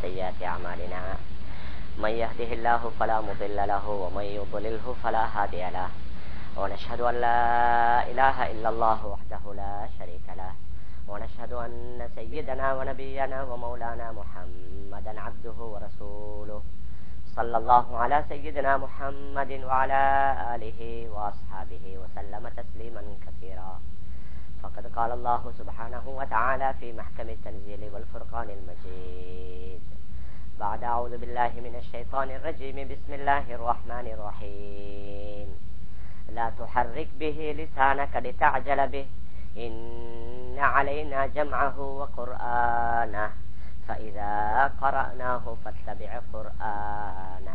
سيئات أعمالنا من يهده الله فلا مضل له ومن يضلله فلا هادي له ونشهد أن لا إله إلا الله وحده لا شريك له ونشهد أن سيدنا ونبينا ومولانا محمدا عبده ورسوله صلى الله على سيدنا محمد وعلى آله وأصحابه وسلم تسليما كثيرا فقد قال الله سبحانه وتعالى في محكم التنزيل والفرقان المجيد بعد أعوذ بالله من الشيطان الرجيم بسم الله الرحمن الرحيم لا تحرك به لسانك لتعجل به إن علينا جمعه وقرآنه فإذا قرأناه فاتبع قرآنه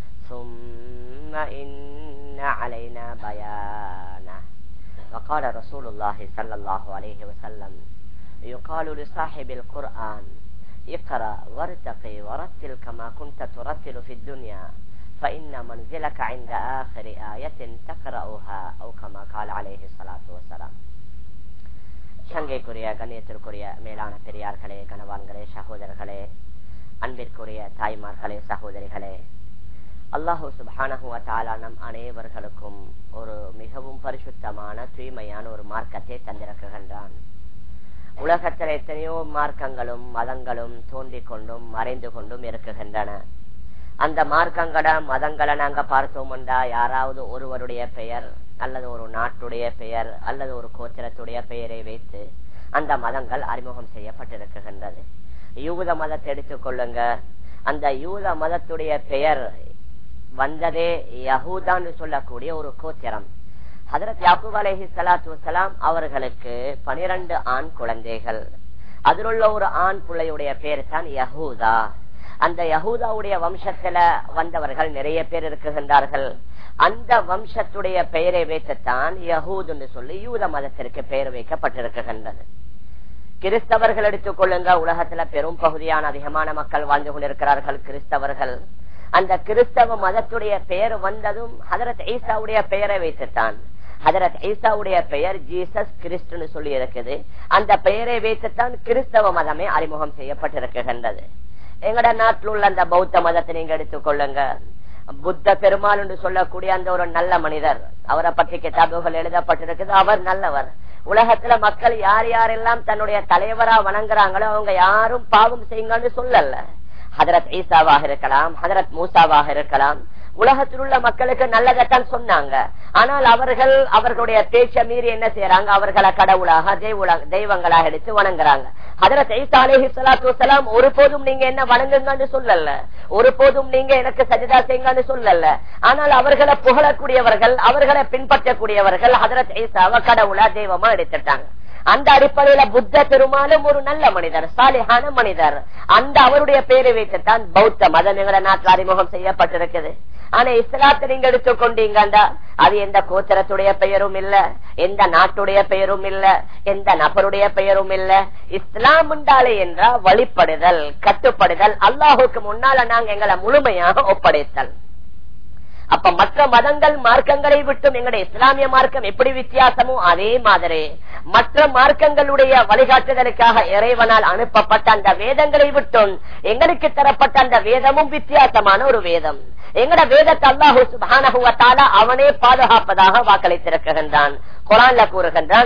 ثم إن علينا بيانه وقال رسول الله صلى الله عليه وسلم يقال لصاحب القرآن اقرأ وارتقي ورتل كما كنت ترتل في الدنيا فإن منزلك عند آخر آية تقرأها أو كما قال عليه الصلاة والسلام சங்கைக்குரிய கண்ணியத்திற்குரிய மேலான பெரியார்களே கணவான்களே சகோதரர்களே அன்பிற்குரிய தாய்மார்களே சகோதரிகளே அல்லாஹூ சுபானஹுவத்தாலா நம் அனைவர்களுக்கும் ஒரு மிகவும் பரிசுத்தமான தூய்மையான ஒரு மார்க்கத்தை தந்திருக்கின்றான் உலகத்தில் எத்தனையோ மார்க்கங்களும் மதங்களும் தோன்றிக் கொண்டும் மறைந்து கொண்டும் இருக்குகின்றன அந்த மார்க்கங்களை மதங்களை நாங்க பார்த்தோம்டா யாராவது ஒருவருடைய பெயர் அல்லது ஒரு நாட்டுடைய பெயர் அல்லது ஒரு கோத்திரத்துடைய பெயரை வைத்து அந்த மதங்கள் அறிமுகம் செய்யப்பட்டிருக்கின்றது யூத மதத்தை எடுத்துக் கொள்ளுங்க அந்த யூத மதத்துடைய பெயர் வந்ததே யஹூதான்னு சொல்லக்கூடிய ஒரு கோத்திரம் ஹதரத் யாக்கூப் அலஹி சலாத்து வலாம் அவர்களுக்கு பனிரெண்டு ஆண் குழந்தைகள் அதில் உள்ள ஒரு ஆண் பிள்ளையுடைய பேர் தான் யஹூதா அந்த யஹூதாவுடைய வம்சத்துல வந்தவர்கள் நிறைய பேர் இருக்குகின்றார்கள் அந்த வம்சத்துடைய பெயரை வைத்துத்தான் யஹூதுன்னு சொல்லி யூத மதத்திற்கு பெயர் வைக்கப்பட்டிருக்கின்றது கிறிஸ்தவர்கள் எடுத்துக் கொள்ளுங்க உலகத்துல பெரும் பகுதியான அதிகமான மக்கள் வாழ்ந்து கொண்டிருக்கிறார்கள் கிறிஸ்தவர்கள் அந்த கிறிஸ்தவ மதத்துடைய பெயர் வந்ததும் ஹதரத் ஈசாவுடைய பெயரை வைத்துத்தான் ஹதரத் ஈசாவுடைய பெயர் ஜீசஸ் கிறிஸ்துன்னு சொல்லி இருக்குது அந்த பெயரை வைத்துத்தான் கிறிஸ்தவ மதமே அறிமுகம் செய்யப்பட்டிருக்கின்றது எங்கட நாட்டில் உள்ள அந்த பௌத்த மதத்தை நீங்க எடுத்துக்கொள்ளுங்க புத்த பெருமாள் என்று சொல்லக்கூடிய அந்த ஒரு நல்ல மனிதர் அவரை பற்றி கிதாபுகள் எழுதப்பட்டிருக்குது அவர் நல்லவர் உலகத்துல மக்கள் யார் யாரெல்லாம் தன்னுடைய தலைவரா வணங்குறாங்களோ அவங்க யாரும் பாவம் செய்யுங்கன்னு சொல்லல ஹதரத் ஈசாவாக இருக்கலாம் ஹதரத் மூசாவாக இருக்கலாம் உலகத்தில் உள்ள மக்களுக்கு நல்லதைத்தான் சொன்னாங்க ஆனால் அவர்கள் அவர்களுடைய பேச்ச மீறி என்ன செய்யறாங்க அவர்களை கடவுளாக தெய்வங்களாக எடுத்து வணங்குறாங்க ஹதரத் ஈசா அலேஹி சலாத்து வலாம் ஒருபோதும் நீங்க என்ன வணங்குங்கன்னு சொல்லல ஒருபோதும் நீங்க எனக்கு சஜிதா செய்யுங்கன்னு சொல்லல ஆனால் அவர்களை புகழக்கூடியவர்கள் அவர்களை பின்பற்றக்கூடியவர்கள் ஹதரத் ஈசாவை கடவுளா தெய்வமா எடுத்துட்டாங்க அந்த அடிப்படையில புத்த பெருமாளும் ஒரு நல்ல மனிதர் சாலிஹான மனிதர் அந்த அவருடைய பெயரை வைத்துத்தான் பௌத்த மதம் எங்கள நாட்டில் அறிமுகம் செய்யப்பட்டிருக்குது ஆனா இஸ்லாத்தை நீங்க எடுத்துக்கொண்டீங்கண்டா அது எந்த கோத்திரத்துடைய பெயரும் இல்ல எந்த நாட்டுடைய பெயரும் இல்ல எந்த நபருடைய பெயரும் இல்ல இஸ்லாம் உண்டாலே என்றா வழிபடுதல் கட்டுப்படுதல் அல்லாஹுக்கு முன்னால நாங்க எங்களை முழுமையாக ஒப்படைத்தல் அப்ப மற்ற மதங்கள் மார்க்கங்களை விட்டும் எங்களுடைய இஸ்லாமிய மார்க்கம் எப்படி வித்தியாசமோ அதே மாதிரி மற்ற மார்க்கங்களுடைய வழிகாட்டுதலுக்காக இறைவனால் அனுப்பப்பட்ட அந்த வேதங்களை விட்டும் எங்களுக்கு தரப்பட்ட அந்த வேதமும் வித்தியாசமான ஒரு வேதம் எங்கட வேதத்தை அல்லாஹூ சுபானகுவத்தால அவனே பாதுகாப்பதாக வாக்களித்திருக்கின்றான் குரான்ல கூறுகின்றான்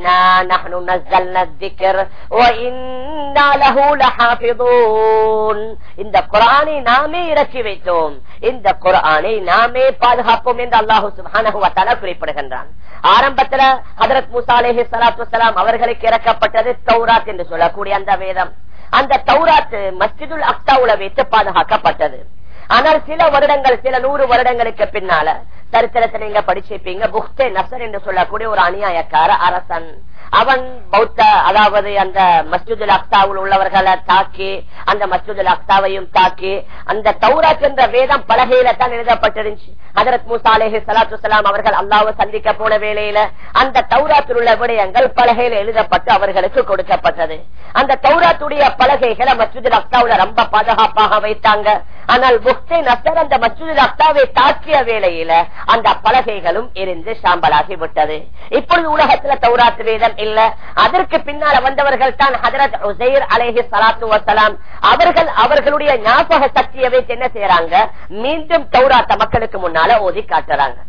இந்த குரானை நாமே இறக்கி வைத்தோம் இந்த குரானை நாமே பாதுகாப்போம் என்று அல்லாஹூ சுபானகுவத்தால குறிப்பிடுகின்றான் ஆரம்பத்துல ஹதரத் முசாலேஹி சலாத்து வலாம் அவர்களுக்கு இறக்கப்பட்டது தௌராத் என்று சொல்லக்கூடிய அந்த வேதம் அந்த தௌராத்து மஸ்ஜிதுல் அக்தாவுல வைத்து பாதுகாக்கப்பட்டது ஆனால் சில வருடங்கள் சில நூறு வருடங்களுக்கு பின்னால சரித்திரத்தை நீங்க படிச்சிருப்பீங்க புக்தே நசர் என்று சொல்லக்கூடிய ஒரு அநியாயக்கார அரசன் அவன் பௌத்த அதாவது அந்த மஸ்ஜிதுல் அக்தாவில் உள்ளவர்களை தாக்கி அந்த மஸ்ஜிதுல் அக்தாவையும் தாக்கி அந்த தௌராத் என்ற வேதம் பலகையில தான் எழுதப்பட்டிருந்துச்சு ஹதரத் மூசா அலேஹி சலாத்து சலாம் அவர்கள் அல்லாவை சந்திக்க போன வேளையில அந்த தௌராத்தில் உள்ள விடயங்கள் பலகையில எழுதப்பட்டு அவர்களுக்கு கொடுக்கப்பட்டது அந்த தௌராத்துடைய பலகைகளை மஸ்ஜிதுல் அக்தாவுல ரொம்ப பாதுகாப்பாக வைத்தாங்க ஆனால் புக்தே நசர் அந்த மசூதில் அக்தாவை தாக்கிய வேளையில அந்த பலகைகளும் எரிந்து சாம்பலாகி விட்டது இப்பொழுது உலகத்துல தௌராத் வேதம் இல்ல அதற்கு பின்னால வந்தவர்கள் தான் ஹதரத் உசைர் அலேஹி சலாத்து வசலாம் அவர்கள் அவர்களுடைய ஞாபக சக்தியை வைத்து என்ன செய்யறாங்க மீண்டும் தௌராத்த மக்களுக்கு முன்னால ஓதி காட்டுறாங்க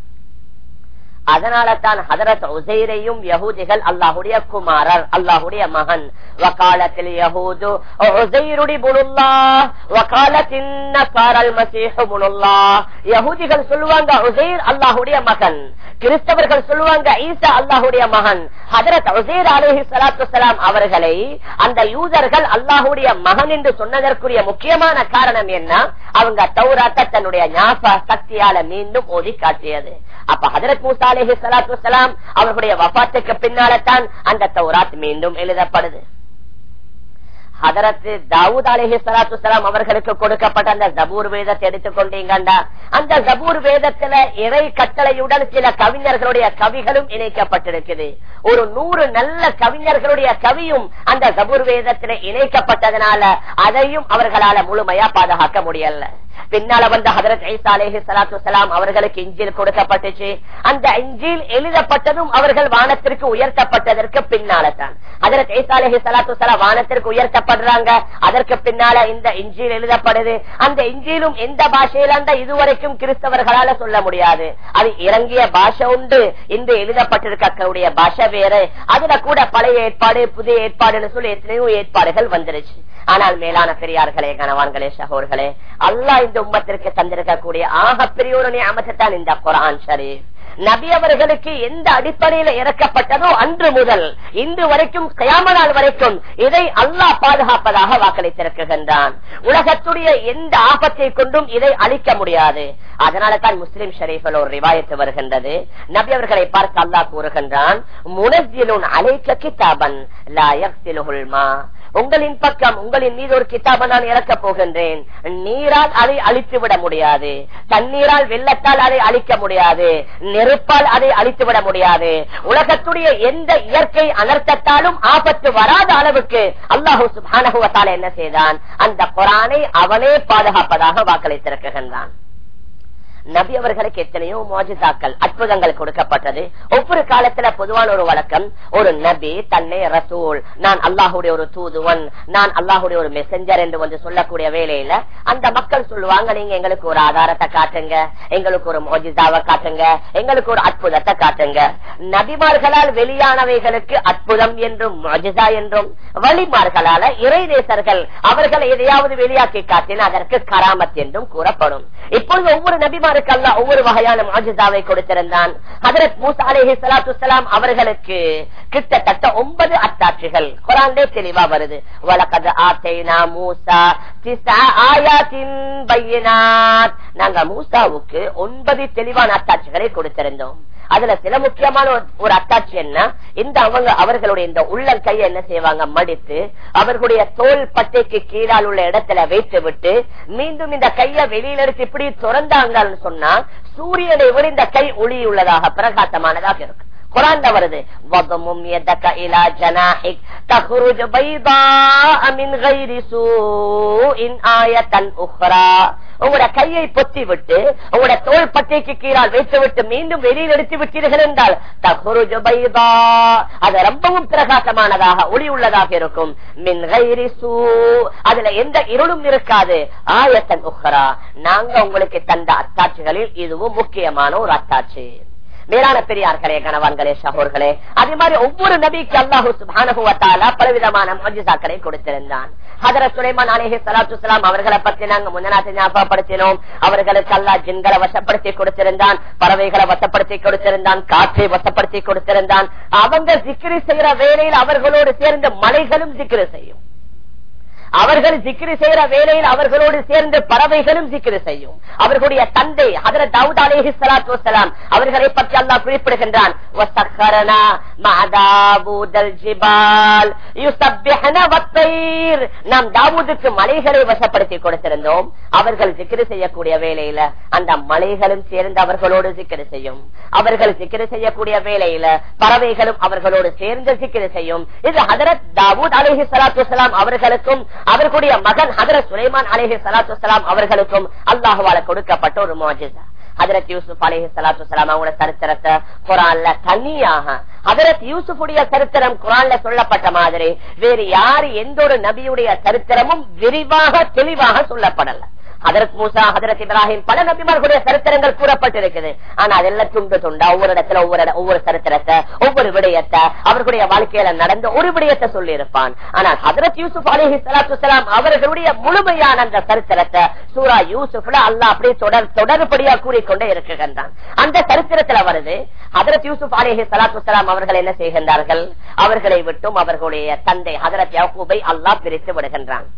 அதனால தான் ஹதரத் உசைரையும் யகூதிகள் அல்லாஹுடைய குமாரர் அல்லாஹுடைய மகன் வக்காலத்தில் யகூது உசைருடி புனுல்லா வக்காலத்தின் நசாரல் மசீஹு புனுல்லா யகூதிகள் சொல்லுவாங்க உசைர் அல்லாஹுடைய மகன் கிறிஸ்தவர்கள் சொல்லுவாங்க ஈசா அல்லாஹுடைய மகன் ஹதரத் உசைர் அலஹி சலாத்து சலாம் அவர்களை அந்த யூதர்கள் அல்லாஹுடைய மகன் என்று சொன்னதற்குரிய முக்கியமான காரணம் என்ன அவங்க தௌராத்த தன்னுடைய ஞாபக சக்தியால மீண்டும் ஓதி காட்டியது அப்ப ஹதரத் மூசா அலேஹி சலாத்து வலாம் அவர்களுடைய வபாத்துக்கு பின்னால்தான் அந்த தௌராத் மீண்டும் எழுதப்படுது ஹதரத்து தாவூத் அலேஹி சலாத்து வலாம் அவர்களுக்கு கொடுக்கப்பட்ட அந்த ஜபூர் வேதத்தை எடுத்துக்கொண்டீங்கண்டா அந்த ஜபூர் வேதத்துல இறை கட்டளையுடன் சில கவிஞர்களுடைய கவிகளும் இணைக்கப்பட்டிருக்குது ஒரு நூறு நல்ல கவிஞர்களுடைய கவியும் அந்த ஜபூர் வேதத்துல இணைக்கப்பட்டதுனால அதையும் அவர்களால முழுமையா பாதுகாக்க முடியல பின்னால வந்த ஹதரத் ஐசா அலேஹி சலாத்து வலாம் அவர்களுக்கு இஞ்சில் கொடுக்கப்பட்டுச்சு அந்த இஞ்சில் எழுதப்பட்டதும் அவர்கள் வானத்திற்கு உயர்த்தப்பட்டதற்கு பின்னால்தான் ஹதரத் ஐசா அலேஹி சலாத்து வலாம் வானத்திற்கு உயர்த்தப்படுறாங்க அதற்கு பின்னால இந்த இஞ்சில் எழுதப்படுது அந்த இஞ்சிலும் எந்த பாஷையில அந்த இதுவரைக்கும் கிறிஸ்தவர்களால சொல்ல முடியாது அது இறங்கிய பாஷை உண்டு இந்த எழுதப்பட்டிருக்கக்கூடிய பாஷை வேறு அதுல கூட பழைய ஏற்பாடு புதிய ஏற்பாடுன்னு சொல்லி எத்தனையோ ஏற்பாடுகள் வந்துருச்சு ஆனால் மேலான பெரியார்களே கணவான்களே சகோர்களே அல்லாஹ் இந்த உம்மத்திற்கு தந்திருக்கக்கூடிய ஆக பெரிய ஒரு நியமத்தான் இந்த குரான் ஷரீப் நபி அவர்களுக்கு எந்த அடிப்படையில இறக்கப்பட்டதோ அன்று முதல் இன்று வரைக்கும் கயாம நாள் வரைக்கும் இதை அல்லாஹ் பாதுகாப்பதாக வாக்களித்திருக்கின்றான் உலகத்துடைய எந்த ஆபத்தை கொண்டும் இதை அழிக்க முடியாது அதனால தான் முஸ்லிம் ஷரீஃபில் ஒரு ரிவாயத்து வருகின்றது நபி அவர்களை பார்த்து அல்லாஹ் கூறுகின்றான் முனஜிலுன் அலைக்க கிதாபன் லா யக்ஸிலுஹுல் மா உங்களின் பக்கம் உங்களின் மீது ஒரு கிதாபை நான் இறக்கப் போகின்றேன் நீரால் அதை அழித்து விட முடியாது தண்ணீரால் வெள்ளத்தால் அதை அழிக்க முடியாது நெருப்பால் அதை அழித்து விட முடியாது உலகத்துடைய எந்த இயற்கை அனர்த்தத்தாலும் ஆபத்து வராத அளவுக்கு அல்லாஹூ சுபானகுவத்தால் என்ன செய்தான் அந்த குரானை அவனே பாதுகாப்பதாக வாக்களித்திருக்கின்றான் நபி அவர்களுக்கு எத்தனையோ மோஜிதாக்கள் அற்புதங்கள் கொடுக்கப்பட்டது ஒவ்வொரு காலத்துல பொதுவான ஒரு வழக்கம் ஒரு நபி தன்னை ரசூல் நான் அல்லாஹுடைய ஒரு தூதுவன் நான் அல்லாஹுடைய ஒரு மெசஞ்சர் என்று வந்து சொல்லக்கூடிய வேலையில அந்த மக்கள் சொல்லுவாங்க நீங்க எங்களுக்கு ஒரு ஆதாரத்தை காட்டுங்க எங்களுக்கு ஒரு மோஜிதாவை காட்டுங்க எங்களுக்கு ஒரு அற்புதத்தை காட்டுங்க நபிமார்களால் வெளியானவைகளுக்கு அற்புதம் என்றும் மோஜிதா என்றும் வழிமார்களால இறை தேசர்கள் அவர்கள் எதையாவது வெளியாக்கி காட்டின அதற்கு கராமத் என்றும் கூறப்படும் இப்பொழுது ஒவ்வொரு நபிமார் அல்ல ஒவ்வொரு வகையான மாஜிதாவை கொடுத்திருந்தான் ஹதரத் மூசா அலேஹி சலாத்து சலாம் அவர்களுக்கு கிட்டத்தட்ட ஒன்பது அத்தாட்சிகள் குரான்லே தெளிவா வருது வழக்கது ஆசைனா மூசா நாங்க மூசாவுக்கு ஒன்பது தெளிவான அத்தாட்சிகளை கொடுத்திருந்தோம் அதுல சில முக்கியமான ஒரு அத்தாட்சி என்ன இந்த அவங்க அவர்களுடைய இந்த உள்ளங்கையை என்ன செய்வாங்க மடித்து அவர்களுடைய தோல் பட்டைக்கு கீழால் உள்ள இடத்துல வைத்து விட்டு மீண்டும் இந்த கையை வெளியில எடுத்து இப்படி திறந்தாங்கன்னு சொன்னா சூரியனை விட இந்த கை ஒளி உள்ளதாக பிரகாசமானதாக இருக்கு குரான் வருது வதமும் يدك الى جناحك تخرج بيضاء من غير سوء آية اخرى உங்களோட கையை பொத்தி விட்டு உங்களோட தோல் பட்டைக்கு கீழால் வைத்து விட்டு மீண்டும் வெளியில் எடுத்து விட்டீர்கள் என்றால் தகுருஜ பைதா அது ரொம்பவும் பிரகாசமானதாக ஒளி உள்ளதாக இருக்கும் மின் சூ அதுல எந்த இருளும் இருக்காது ஆயத்தன் உஹரா நாங்க உங்களுக்கு தந்த அத்தாட்சிகளில் இதுவும் முக்கியமான ஒரு அத்தாட்சி மேலான பெரியார்களே கணவான்களே சகோர்களே அதே மாதிரி ஒவ்வொரு நபிக்கு அல்லாஹு சுபானுவத்தால பலவிதமான மஜிசாக்களை கொடுத்திருந்தான் ஹதர சுலைமான் அலேஹி சலாத்து சலாம் அவர்களை பத்தி நாங்க முன்னாடி ஞாபகப்படுத்தினோம் அவர்களுக்கு அல்லா ஜின்களை வசப்படுத்தி கொடுத்திருந்தான் பறவைகளை வசப்படுத்தி கொடுத்திருந்தான் காற்றை வசப்படுத்தி கொடுத்திருந்தான் அவங்க சிக்கிரி செய்யற வேலையில் அவர்களோடு சேர்ந்து மலைகளும் சிக்கிரி செய்யும் அவர்கள் சிக்கிரி செய்யற வேலையில் அவர்களோடு சேர்ந்து பறவைகளும் சிக்கிரி செய்யும் அவர்களுடைய தந்தை அதர தாவூத் அலேஹி சலாத்து வசலாம் அவர்களை பற்றி அல்லாஹ் குறிப்பிடுகின்றான் நாம் தாவூதுக்கு மலைகளை வசப்படுத்தி கொடுத்திருந்தோம் அவர்கள் சிக்கிரி செய்யக்கூடிய வேலையில அந்த மலைகளும் சேர்ந்து அவர்களோடு சிக்கிரி செய்யும் அவர்கள் சிக்கிரி செய்யக்கூடிய வேலையில பறவைகளும் அவர்களோடு சேர்ந்து சிக்கிரி செய்யும் இது ஹதரத் தாவூத் அலேஹி சலாத்து வசலாம் அவர்களுக்கும் அவர்களுடைய மகன் ஹதரத் சுலைமான் அலேஹி சலாத்து வலாம் அவர்களுக்கும் அல்லாஹுவால கொடுக்கப்பட்ட ஒரு மோஜிதா ஹதரத் யூசுப் அலேஹி சலாத்து வலாம் அவங்களோட சரித்திரத்தை குரான்ல தனியாக ஹதரத் யூசுஃபுடைய சரித்திரம் குரான்ல சொல்லப்பட்ட மாதிரி வேறு யாரு எந்த ஒரு நபியுடைய சரித்திரமும் விரிவாக தெளிவாக சொல்லப்படல ஹதரத் மூசா ஹதரத் இப்ராஹிம் பல நபிமார்களுடைய சரித்திரங்கள் கூறப்பட்டிருக்குது ஆனா அதெல்லாம் துண்டு துண்டா ஒவ்வொரு இடத்துல ஒவ்வொரு ஒவ்வொரு சரித்திரத்தை ஒவ்வொரு விடயத்தை அவர்களுடைய வாழ்க்கையில நடந்த ஒரு விடயத்தை சொல்லி இருப்பான் ஆனால் ஹதரத் யூசுப் அலிஹி சலாத்து வலாம் அவர்களுடைய முழுமையான அந்த சரித்திரத்தை சூரா யூசுப்ல அல்லா அப்படியே தொடர் தொடர்படியா கூறிக்கொண்டே இருக்குகின்றான் அந்த சரித்திரத்துல வருது ஹதரத் யூசுப் அலிஹி சலாத்து வலாம் அவர்கள் என்ன செய்கின்றார்கள் அவர்களை விட்டும் அவர்களுடைய தந்தை ஹதரத் யாக்கூபை அல்லாஹ் பிரித்து விடுகின்றான்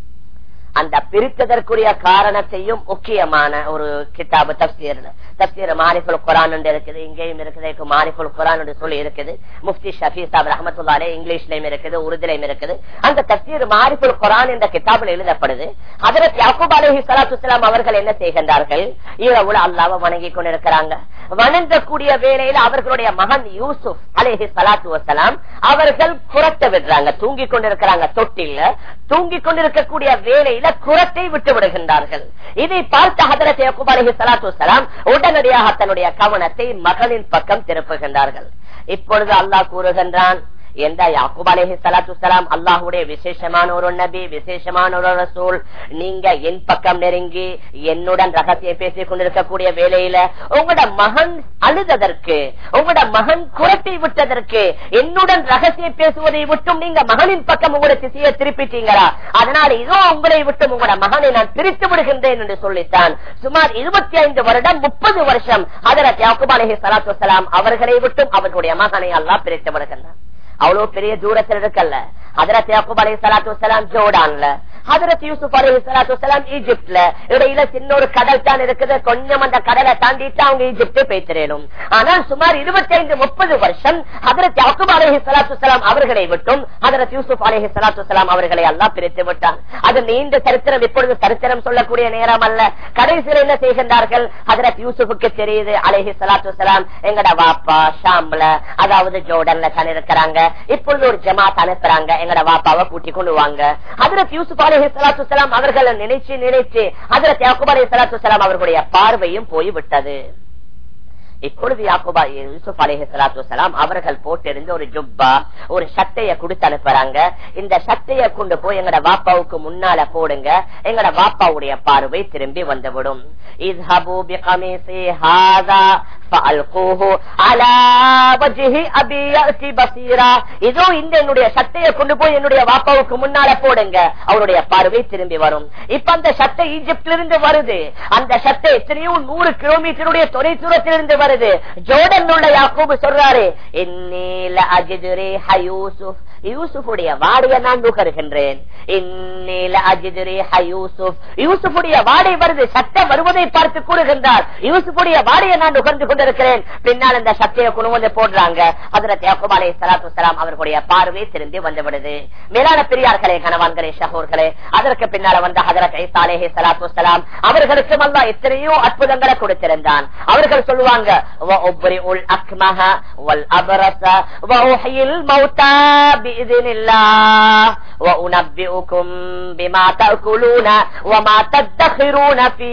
அந்த பிரித்ததற்குரிய காரணத்தையும் முக்கியமான ஒரு கிதாபு தப்சீர் தப்சீர் மாரிஃபுல் குரான் என்று இருக்குது இங்கேயும் இருக்குது மாரிஃபுல் குரான் என்று சொல்லி இருக்குது முஃப்தி ஷபி சாப் ரஹமத்துல்லாலே இங்கிலீஷ்லயும் இருக்குது உருதுலையும் இருக்குது அந்த தப்சீர் மாரிஃபுல் குரான் என்ற கிதாபில் எழுதப்படுது அதற்கு யாக்கூப் அலஹி சலாத்து அவர்கள் என்ன செய்கின்றார்கள் இரவுல அல்லாவை வணங்கி கொண்டிருக்கிறாங்க வணங்கக்கூடிய வேளையில் அவர்களுடைய மகன் யூசுப் அலேஹி சலாத்து வசலாம் அவர்கள் புறத்த விடுறாங்க தூங்கி கொண்டிருக்கிறாங்க தொட்டில தூங்கி கொண்டிருக்கக்கூடிய வேலையில குரத்தை விட்டு விடுகின்றார்கள் இதை பார்த்த ஹதரத் யாக்கூப் அலஹி சலாத்து வசலாம் உடனடியாக தன்னுடைய கவனத்தை மகளின் பக்கம் திருப்புகின்றார்கள் இப்பொழுது அல்லாஹ் கூறுகின்றான் எந்த யாக்கூப் அலேஹி சலாத்து சலாம் அல்லாஹுடைய விசேஷமான ஒரு நபி விசேஷமான ஒரு ரசூல் நீங்க என் பக்கம் நெருங்கி என்னுடன் ரகசியம் பேசிக் கொண்டிருக்கக்கூடிய வேலையில உங்களோட மகன் அழுததற்கு உங்களோட மகன் குரத்தை விட்டதற்கு என்னுடன் ரகசியம் பேசுவதை விட்டும் நீங்க மகனின் பக்கம் உங்களோட திசையை திருப்பிட்டீங்களா அதனால இதோ உங்களை விட்டும் உங்களோட மகனை நான் பிரித்து விடுகின்றேன் என்று சொல்லித்தான் சுமார் இருபத்தி ஐந்து வருடம் முப்பது வருஷம் அதரத் யாக்கூப் அலேஹி சலாத்து வலாம் அவர்களை விட்டும் அவர்களுடைய மகனை எல்லாம் பிரித்து விடுகின்றான் அவ்வளவு பெரிய தூரத்தில் இருக்கல்ல ஹதரத் யாக்கூப் அலி சலாத்து வலாம் ஜோடான்ல ஹதரத் யூசுப் அலி சலாத்து வலாம் ஈஜிப்ட்ல இடையில சின்ன ஒரு கடல் தான் இருக்குது கொஞ்சம் அந்த கடலை தாண்டிட்டு அவங்க ஈஜிப்ட் பேசிடணும் ஆனால் சுமார் இருபத்தி ஐந்து முப்பது வருஷம் ஹதரத் யாக்கூப் அலஹி சலாத்து வலாம் அவர்களை விட்டும் ஹதரத் யூசுப் அலஹி சலாத்து வலாம் அவர்களை எல்லாம் பிரித்து விட்டான் அது நீண்ட சரித்திரம் இப்பொழுது சரித்திரம் சொல்லக்கூடிய நேரம் அல்ல கடைசியில் என்ன செய்கின்றார்கள் ஹதரத் யூசுஃபுக்கு தெரியுது அலஹி சலாத்து வலாம் எங்கட வாப்பா ஷாம்ல அதாவது ஜோர்டன்ல தான் இருக்கிறாங்க இப்பொழுது ஒரு ஜமாத் அனுப்புறாங்க எங்கட வாப்பாவை கூட்டி கொண்டு வாங்க ஹதரத் யூசுப் அலஹி சலாத்து வலாம் அவர்களை நினைச்சு நினைச்சு ஹதரத் யாக்குப் அலஹி சலாத்து வலாம் அவர்களுடைய பார்வையும் போய்விட்டது இப்பொழுது யாக்குபா யூசுப் அலேஹி சலாத்து வலாம் அவர்கள் போட்டிருந்த ஒரு ஜுப்பா ஒரு சட்டைய கொடுத்து அனுப்புறாங்க இந்த சட்டைய கொண்டு போய் எங்கட வாப்பாவுக்கு முன்னால போடுங்க எங்கட வாப்பாவுடைய பார்வை திரும்பி வந்துவிடும் اذهبوا بقميصي هذا فألقوه على وجه أبي يأتي بصيرا இதோ இந்த என்னுடைய சட்டையை கொண்டு போய் என்னுடைய வாப்பாவுக்கு முன்னால போடுங்க அவருடைய பார்வை திரும்பி வரும் இப்ப அந்த சட்டை ஈஜிப்ட்ல இருந்து வருது அந்த சட்டை எத்தனையோ நூறு கிலோமீட்டருடைய தொலை தூரத்திலிருந்து வருது ஜோர்டன் உள்ள யாக்கூபு சொல்றாரு இன்னீல அஜிதுரே ஹயூசுப் யூசுஃபுடைய வாடைய நான் நுகர்கின்றேன் இன்னீல அஜிதுரே ஹயூசுப் யூசுஃபுடைய வாடை வருது சட்டை வருவதை பார்த்து கூறுகின்றார் யூசுஃபுடைய வாடையை நான் நுகர்ந்து கொண்டிருக்கிறேன் பின்னால் இந்த சட்டையை கொண்டு வந்து போடுறாங்க அதற்கு யாக்கூப் அலை சலாத்து வலாம் அவர்களுடைய பார்வை திரும்பி வந்துவிடுது மேலான பெரியார்களே கணவான்களே ஷஹூர்களே அதற்கு பின்னால வந்த ஹதரத் ஐசா அலேஹி சலாத்து வலாம் அவர்களுக்கு அல்லா எத்தனையோ அற்புதங்களை கொடுத்திருந்தான் அவர்கள் சொல்லுவாங்க وأبرئ الأكمه والأبرص وأحيي الموتى بإذن الله وأنبئكم بما تأكلون وما تدخرون في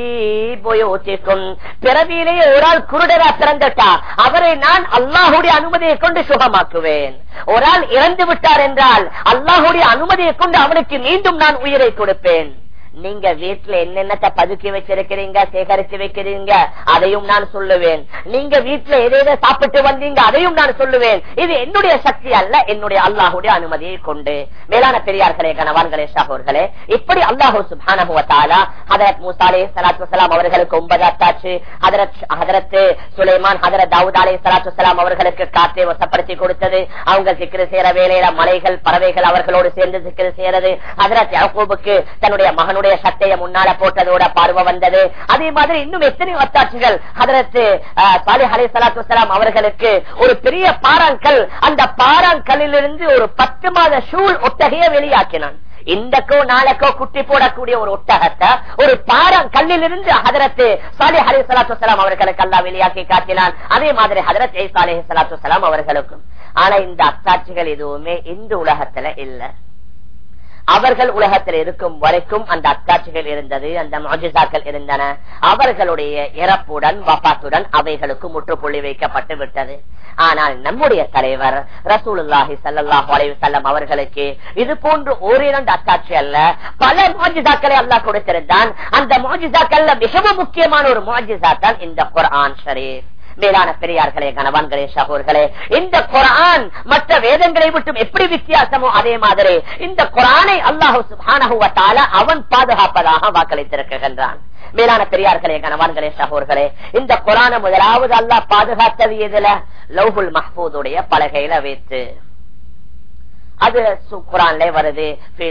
بيوتكم பிறவியிலேயே ஒரு ஆள் குருடரா பிறந்துட்டா அவரை நான் அல்லாஹுடைய அனுமதியை கொண்டு சுகமாக்குவேன் ஒரு ஆள் இறந்து விட்டார் என்றால் அல்லாஹுடைய அனுமதியை கொண்டு அவனுக்கு மீண்டும் நான் உயிரை கொடுப்பேன் நீங்க வீட்டுல என்னென்னத்தை பதுக்கி வச்சிருக்கிறீங்க சேகரிச்சு வைக்கிறீங்க அதையும் நான் சொல்லுவேன் நீங்க வீட்டுல எதை சாப்பிட்டு வந்தீங்க அதையும் நான் சொல்லுவேன் இது என்னுடைய சக்தி அல்ல என்னுடைய அல்லாஹுடைய அனுமதியை கொண்டு மேலான பெரியார்களே கணவான்களே ஷாகோர்களே இப்படி அல்லாஹூ சுபானஹுவத்தாலா ஹதரத் மூசாலே சலாத்து வலாம் அவர்களுக்கு ஒன்பது அத்தாச்சு ஹதரத் ஹதரத்து சுலைமான் ஹதரத் தாவூத் அலே சலாத்து வலாம் அவர்களுக்கு காற்றை வசப்படுத்தி கொடுத்தது அவங்க சிக்கிர சேர வேலையில மலைகள் பறவைகள் அவர்களோடு சேர்ந்து சிக்கிர சேரது ஹதரத் யாக்கூபுக்கு தன்னுடைய மகனுடைய தன்னுடைய சட்டையை முன்னால போட்டதோட பார்வை வந்தது அதே மாதிரி இன்னும் எத்தனை ஒத்தாட்சிகள் அதற்கு சாலி அலை சலாத்து வலாம் அவர்களுக்கு ஒரு பெரிய பாறாங்கல் அந்த பாறாங்கல்லிலிருந்து ஒரு பத்து மாத ஷூல் ஒட்டகைய வெளியாக்கினான் இந்தக்கோ நாளைக்கோ குட்டி போடக்கூடிய ஒரு ஒட்டகத்தை ஒரு பாரம் கல்லிலிருந்து ஹதரத்து சாலி ஹரி சலாத்து வலாம் அவர்களுக்கு எல்லாம் வெளியாக்கி காட்டினான் அதே மாதிரி ஹதரத் சாலி சலாத்து வலாம் அவர்களுக்கும் ஆனா இந்த அத்தாட்சிகள் எதுவுமே இந்த உலகத்துல இல்லை அவர்கள் உலகத்தில் இருக்கும் வரைக்கும் அந்த அத்தாட்சிகள் இருந்தது அந்த மொஜிசாக்கள் இருந்தன அவர்களுடைய இறப்புடன் வபாத்துடன் அவைகளுக்கு முற்றுப்புள்ளி வைக்கப்பட்டு விட்டது ஆனால் நம்முடைய தலைவர் ரசூலுல்லாஹி சல்லாஹ் அலைவசல்லம் அவர்களுக்கு இது போன்று ஓரிரண்டு அத்தாட்சி அல்ல பல மோஜிதாக்களை அல்லாஹ் கொடுத்திருந்தான் அந்த மோஜிதாக்கள்ல மிகவும் முக்கியமான ஒரு மோஜிதா தான் இந்த குர்ஆன் ஷரீப் மேலான பெரியார்களே கணவான்களே சகோர்களே இந்த குரான் மற்ற வேதங்களை விட்டும் எப்படி வித்தியாசமோ அதே மாதிரி இந்த குரானை அல்லாஹு சுபானகுவத்தால அவன் பாதுகாப்பதாக வாக்களித்திருக்கின்றான் மேலான பெரியார்களே கணவான்களே சகோர்களே இந்த குரான முதலாவது அல்லாஹ் பாதுகாத்தது எதுல லவ்ஹுல் மஹ்பூதுடைய பலகையில வைத்து அது குரான்ல வருது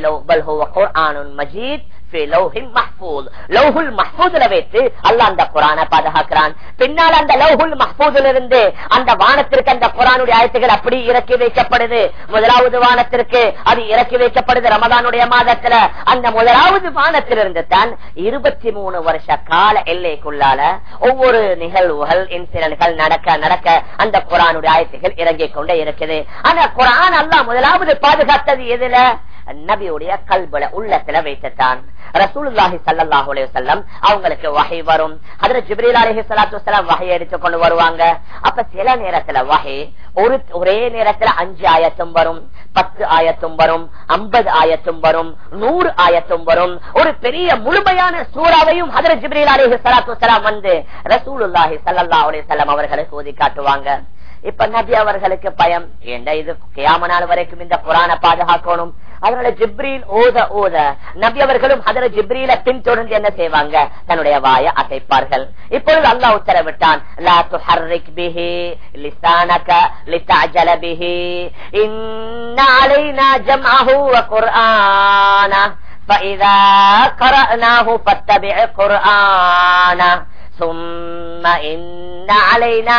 மஜீத் பாதுகாக்கிறான் பின்னால் அந்த லவ்ஹுல் மஹ்பூதில் இருந்து அந்த வானத்திற்கு அந்த குரானுடைய ஆயத்துகள் அப்படி இறக்கி வைக்கப்படுது முதலாவது வானத்திற்கு அது இறக்கி வைக்கப்படுது ரமதானுடைய மாதத்துல அந்த முதலாவது வானத்திலிருந்து தான் இருபத்தி மூணு வருஷ கால எல்லைக்குள்ளால ஒவ்வொரு நிகழ்வுகள் இன்சிடன்ட்கள் நடக்க நடக்க அந்த குரானுடைய ஆயத்துகள் இறங்கிக் கொண்டே இருக்குது ஆனா குரான் அல்லா முதலாவது பாதுகாத்தது எதுல நபியுடைய கல்புல உள்ளத்துல வைத்துட்டான் ரசூலுல்லாஹி சல்லாஹூ அலைஹி வஸல்லம் அவங்களுக்கு வகை வரும் அதுல ஜிப்ரீல் அலைஹி ஸலாத்து வஸலாம் வகை எடுத்து கொண்டு வருவாங்க அப்ப சில நேரத்துல வகை ஒரு ஒரே நேரத்துல அஞ்சு ஆயத்தும் வரும் பத்து ஆயத்தும் வரும் ஐம்பது ஆயத்தும் வரும் நூறு ஆயத்தும் வரும் ஒரு பெரிய முழுமையான சூறாவையும் ஹதர ஜிப்ரீல் அலைஹி ஸலாத்து வஸலாம் வந்து ரசூலுல்லாஹி ஸல்லல்லாஹு அலைஹி வஸல்லம் அவர்களுக்கு ஓதி காட்டுவாங்க இப்ப நபி அவர்களுக்கு பயம் ஏண்டா இது கியாம நாள் வரைக்கும் இந்த குரான பாதுகாக்கணும் அதனால ஜிப்ரீல் ஓத ஓத நபி அவர்களும் அதர ஜிப்ரீல பின்தொடர்ந்து என்ன செய்வாங்க தன்னுடைய வாய அசைப்பார்கள் இப்பொழுது அல்லாஹ் உத்தரவிட்டான் லா துஹர்ரிக் பிஹி லிசானக லிதஅஜல பிஹி இன்ன அலைனா ஜம்அஹு வ குர்ஆனா فإذا قرأناه فاتبع قرآنه ثم إن علينا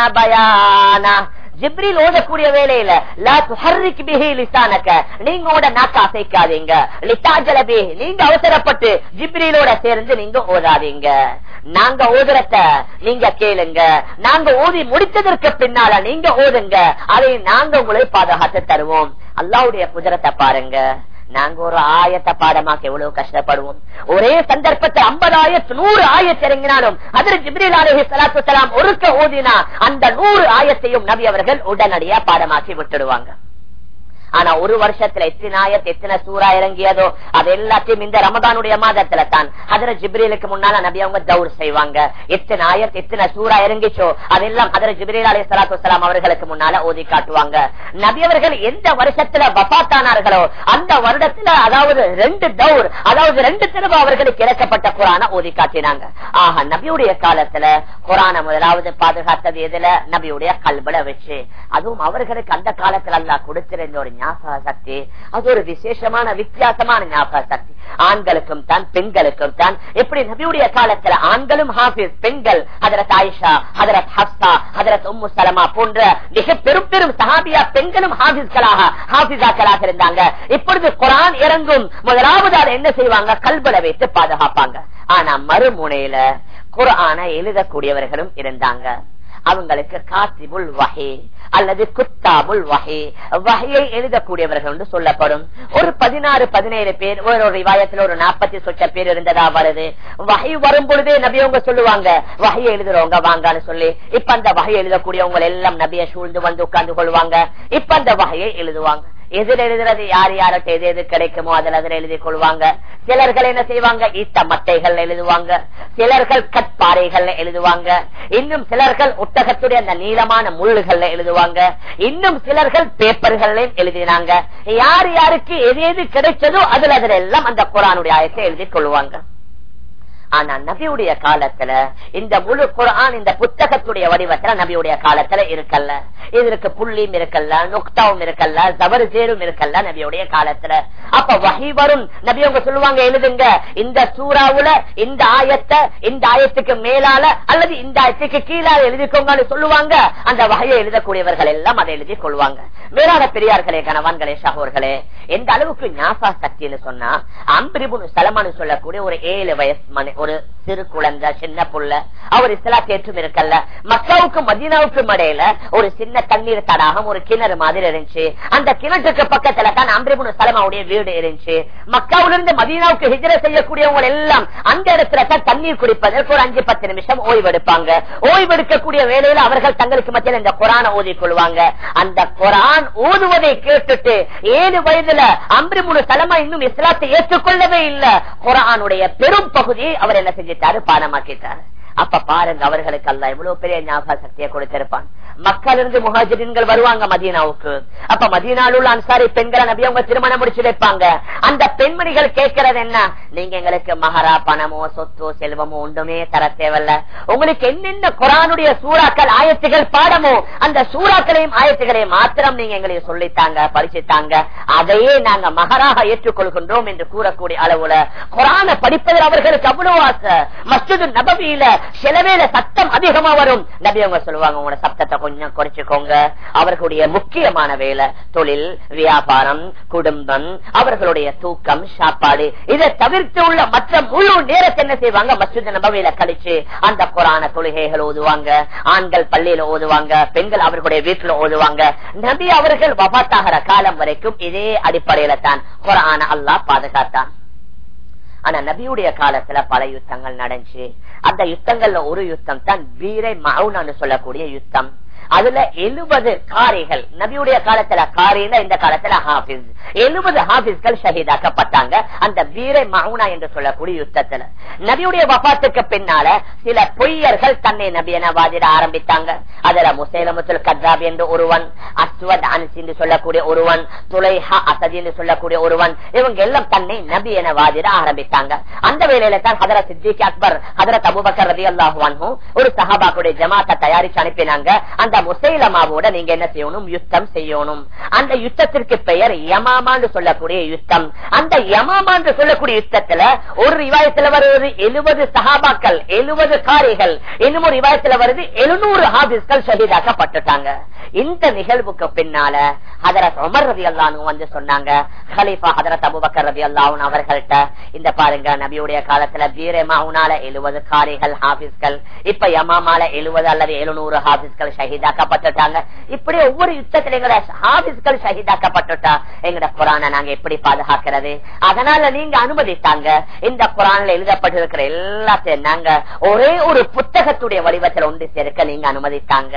بيانه ஜிப்ரில் ஓதக்கூடிய வேலையில லா துஹர்ரிக் பிஹி லிசானக நீங்க நாக்க அசைக்காதீங்க லித்தாஜல பிஹி நீங்க அவசரப்பட்டு ஜிப்ரிலோட சேர்ந்து நீங்க ஓதாதீங்க நாங்க ஓதுறத நீங்க கேளுங்க நாங்க ஓதி முடித்ததற்கு பின்னால நீங்க ஓதுங்க அதை நாங்க உங்களை பாதுகாத்து தருவோம் அல்லாவுடைய குதிரத்தை பாருங்க நாங்க ஒரு ஆயத்தை பாடமாக்க எவ்வளவு கஷ்டப்படுவோம் ஒரே சந்தர்ப்பத்தை ஐம்பது ஆயத்து நூறு ஆயத்து இறங்கினாலும் அதில் ஜிப்ரீல் அலஹி சலாத்து சலாம் ஒருக்க ஓதினா அந்த நூறு ஆயத்தையும் நபி அவர்கள் உடனடியா பாடமாக்கி விட்டுடுவாங்க ஆனா ஒரு வருஷத்துல எத்தனை ஆயத் எத்தனை சூறா இறங்கியதோ அது எல்லாத்தையும் இந்த ரமதானுடைய மாதத்துல தான் அதர ஜிப்ரீலுக்கு முன்னால நபி அவங்க தௌர் செய்வாங்க எத்தனை ஆயத் எத்தனை சூறா இறங்கிச்சோ அதெல்லாம் அதர ஜிப்ரீல் அலி சலாத்து வலாம் அவர்களுக்கு முன்னால ஓதி காட்டுவாங்க நபி அவர்கள் எந்த வருஷத்துல வபாத்தானார்களோ அந்த வருடத்துல அதாவது ரெண்டு தௌர் அதாவது ரெண்டு தடவை அவர்களுக்கு இறக்கப்பட்ட குரான ஓதி காட்டினாங்க ஆக நபியுடைய காலத்துல குரான முதலாவது பாதுகாத்தது எதுல நபியுடைய கல்பட வச்சு அதுவும் அவர்களுக்கு அந்த காலத்துல அல்லா கொடுத்திருந்த ஒரு ஞாபக சக்தி அது ஒரு விசேஷமான வித்தியாசமான ஞாபக சக்தி ஆண்களுக்கும் தான் பெண்களுக்கும் தான் எப்படி நபியுடைய காலத்துல ஆண்களும் ஹாபிஸ் பெண்கள் ஹதரத் ஆயிஷா ஹதரத் ஹப்சா ஹதரத் உம்மு சலமா போன்ற மிக பெரும் பெரும் சஹாபியா பெண்களும் ஹாபிஸ்களாக ஹாபிசாக்களாக இருந்தாங்க இப்பொழுது குரான் இறங்கும் முதலாவது அதை என்ன செய்வாங்க கல்பல வைத்து பாதுகாப்பாங்க ஆனா மறுமுனையில குரான எழுதக்கூடியவர்களும் இருந்தாங்க அவங்களுக்கு காசிபுல் வகை அல்லது குத்தாபுல் வகை வகையை எழுதக்கூடியவர்கள் என்று சொல்லப்படும் ஒரு பதினாறு பதினேழு பேர் ஒரு விவாயத்தில் ஒரு நாற்பத்தி சொச்ச பேர் இருந்ததா வருது வகை வரும் பொழுதே நபியவங்க சொல்லுவாங்க வகையை எழுதுறவங்க வாங்கன்னு சொல்லி இப்ப அந்த வகை எழுதக்கூடியவங்க எல்லாம் நபிய சூழ்ந்து வந்து உட்கார்ந்து கொள்வாங்க இப்ப அந்த வகையை எழுதுவாங்க எதில் எழுதுறது யார் யாருக்கு எது எது கிடைக்குமோ அதில் அதில் எழுதி கொள்வாங்க சிலர்கள் என்ன செய்வாங்க ஈத்த மட்டைகள் எழுதுவாங்க சிலர்கள் கட்பாறைகள் எழுதுவாங்க இன்னும் சிலர்கள் ஒட்டகத்துடைய அந்த நீளமான முள்ளுகள்ல எழுதுவாங்க இன்னும் சிலர்கள் பேப்பர்கள் எழுதினாங்க யார் யாருக்கு எது எது கிடைச்சதோ அதுல அதுல எல்லாம் அந்த குரானுடைய ஆயத்தை எழுதி கொள்வாங்க ஆனா நபியுடைய காலத்துல இந்த முழு குரான் இந்த புத்தகத்துடைய வடிவத்துல நபியுடைய காலத்துல இருக்கல்ல இதற்கு புள்ளியும் இருக்கல்ல நுக்தாவும் இருக்கல்ல தவறு சேரும் இருக்கல்ல நபியுடைய காலத்துல அப்ப வகை வரும் நபி அவங்க சொல்லுவாங்க எழுதுங்க இந்த சூறாவுல இந்த ஆயத்தை இந்த ஆயத்துக்கு மேலால அல்லது இந்த ஆயத்துக்கு கீழால எழுதிக்கோங்கன்னு சொல்லுவாங்க அந்த வகையை எழுதக்கூடியவர்கள் எல்லாம் அதை எழுதி கொள்வாங்க மேலான பெரியார்களே கணவான்களே சகோர்களே எந்த அளவுக்கு ஞாபக சக்தின்னு சொன்னா அம்பிரிபுன் சலமானு சொல்லக்கூடிய ஒரு ஏழு வயசு மணி ஒரு சிறு குழந்தை சின்ன புள்ள அவர் இஸ்லாத்தை ஏற்றும் இருக்கல்ல மக்காவுக்கும் மதீனாவுக்கும் இடையில ஒரு சின்ன தண்ணீர் தடாகம் ஒரு கிணறு மாதிரி இருந்துச்சு அந்த கிணற்றுக்கு பக்கத்துல தான் அம்பிரபுன சலமாவுடைய வீடு இருந்துச்சு மக்காவிலிருந்து மதீனாவுக்கு ஹிஜர செய்யக்கூடியவங்க எல்லாம் அந்த இடத்துல தான் தண்ணீர் குடிப்பதற்கு ஒரு அஞ்சு பத்து நிமிஷம் ஓய்வெடுப்பாங்க ஓய்வெடுக்கக்கூடிய வேலையில அவர்கள் தங்களுக்கு மத்தியில் இந்த குரான ஓதி கொள்வாங்க அந்த குரான் ஓதுவதை கேட்டுட்டு ஏழு வயதுல அம்பிரபுன சலமா இன்னும் இஸ்லாத்தை ஏற்றுக்கொள்ளவே இல்லை குரானுடைய பெரும் பகுதியை அவர் என்ன செஞ்சிட்டாரு பாடமாக்கிட்டாரு அப்ப பாருங்க அவர்களுக்கு அல்ல எவ்வளவு பெரிய ஞாபக சக்தியை கொடுத்திருப்பான் மக்கள் இருந்து முஹாஜின்கள் வருவாங்க மதீனாவுக்கு அப்ப மதீனாவில் உள்ள அன்சாரி பெண்களை நபி அவங்க திருமணம் முடிச்சு வைப்பாங்க அந்த பெண்மணிகள் கேட்கறது என்ன நீங்க எங்களுக்கு மகரா பணமோ சொத்தோ செல்வமோ ஒன்றுமே தர தேவையில்ல உங்களுக்கு என்னென்ன குரானுடைய சூறாக்கள் ஆயத்துகள் பாடமோ அந்த சூறாக்களையும் ஆயத்துகளையும் மாத்திரம் நீங்க எங்களுக்கு சொல்லித்தாங்க பரிசுத்தாங்க அதையே நாங்க மகராக ஏற்றுக்கொள்கின்றோம் என்று கூறக்கூடிய அளவுல குரான படிப்பதில் அவர்களுக்கு அவ்வளவு ஆசை மஸ்ஜிது நபவியில சில வேளை சத்தம் அதிகமா வரும் நபி அவங்க சொல்லுவாங்க உங்களோட சத்தத்தை கொஞ்சம் குறைச்சுக்கோங்க அவர்களுடைய முக்கியமான வேலை தொழில் வியாபாரம் குடும்பம் அவர்களுடைய தூக்கம் சாப்பாடு இதை தவிர்த்து உள்ள மற்ற முழு நேரத்தை என்ன செய்வாங்க மஸ்ஜித் நபவியில கழிச்சு அந்த குரான தொழுகைகள் ஓதுவாங்க ஆண்கள் பள்ளியில ஓதுவாங்க பெண்கள் அவர்களுடைய வீட்டுல ஓதுவாங்க நபி அவர்கள் வபாத்தாகிற காலம் வரைக்கும் இதே அடிப்படையில தான் குரான அல்லாஹ் பாதுகாத்தான் ஆனா நபியுடைய காலத்துல பல யுத்தங்கள் நடந்துச்சு அந்த யுத்தங்கள்ல ஒரு யுத்தம் தான் வீரை மவுனான்னு சொல்லக்கூடிய யுத்தம் அதுல எழுபது காரிகள் நபியுடைய காலத்துல காரில இந்த காலத்துல ஹாபிஸ் எழுபது ஹாபிஸ்கள் ஷஹீதாக்கப்பட்டாங்க அந்த வீரை மவுனா என்று சொல்லக்கூடிய யுத்தத்துல நபியுடைய வபாத்துக்கு பின்னால சில பொய்யர்கள் தன்னை நபி என வாதிட ஆரம்பித்தாங்க அதுல முசேலமுத்துல் கத்தாப் என்று ஒருவன் அஸ்வத் அன்ஸ் என்று சொல்லக்கூடிய ஒருவன் துலைஹா அசதி என்று சொல்லக்கூடிய ஒருவன் இவங்க எல்லாம் தன்னை நபி என வாதிட ஆரம்பித்தாங்க அந்த வேலையில தான் ஹதரத் சித்திக் அக்பர் ஹதரத் அபுபக்கர் ரதி அல்லாஹுவான் ஒரு சஹாபாக்குடைய ஜமாத்தை தயாரிச்சு அனுப்பினாங்க அந்த முசைலமாவோட நீங்க என்ன செய்யணும் யுத்தம் செய்யணும் அந்த யுத்தத்திற்கு பெயர் யமாமான்னு சொல்லக்கூடிய யுத்தம் அந்த யமாமான்னு சொல்லக்கூடிய யுத்தத்துல ஒரு ரிவாயத்துல வருவது எழுபது சஹாபாக்கள் எழுபது காரிகள் இன்னும் ஒரு ரிவாயத்துல வருது எழுநூறு ஹாபிஸ்கள் ஷஹீதாக்கப்பட்டுட்டாங்க இந்த நிகழ்வுக்கு பின்னால ஹதரத் உமர் ரதி அல்லானு வந்து சொன்னாங்க ஹலீஃபா ஹதரத் அபுபக்கர் ரதி அல்லாஹன் அவர்கள்ட்ட இந்த பாருங்க நபியுடைய காலத்துல வீரமாவுனால எழுபது காரிகள் ஹாபிஸ்கள் இப்ப யமாமால எழுபது அல்லது எழுநூறு ஹாபிஸ்கள் ஷஹீதாக்கப்பட்டுட்டாங்க இப்படி ஒவ்வொரு யுத்தத்துல எங்கட ஹாபிஸ்கள் ஷஹீதாக்கப்பட்டுட்டா எங்கட குரான நாங்க எப்படி பாதுகாக்கிறது அதனால நீங்க அனுமதித்தாங்க இந்த குரான்ல எழுதப்பட்டிருக்கிற எல்லாத்தையும் நாங்க ஒரே ஒரு புத்தகத்துடைய வடிவத்தில் ஒன்று சேர்க்க நீங்க அனுமதித்தாங்க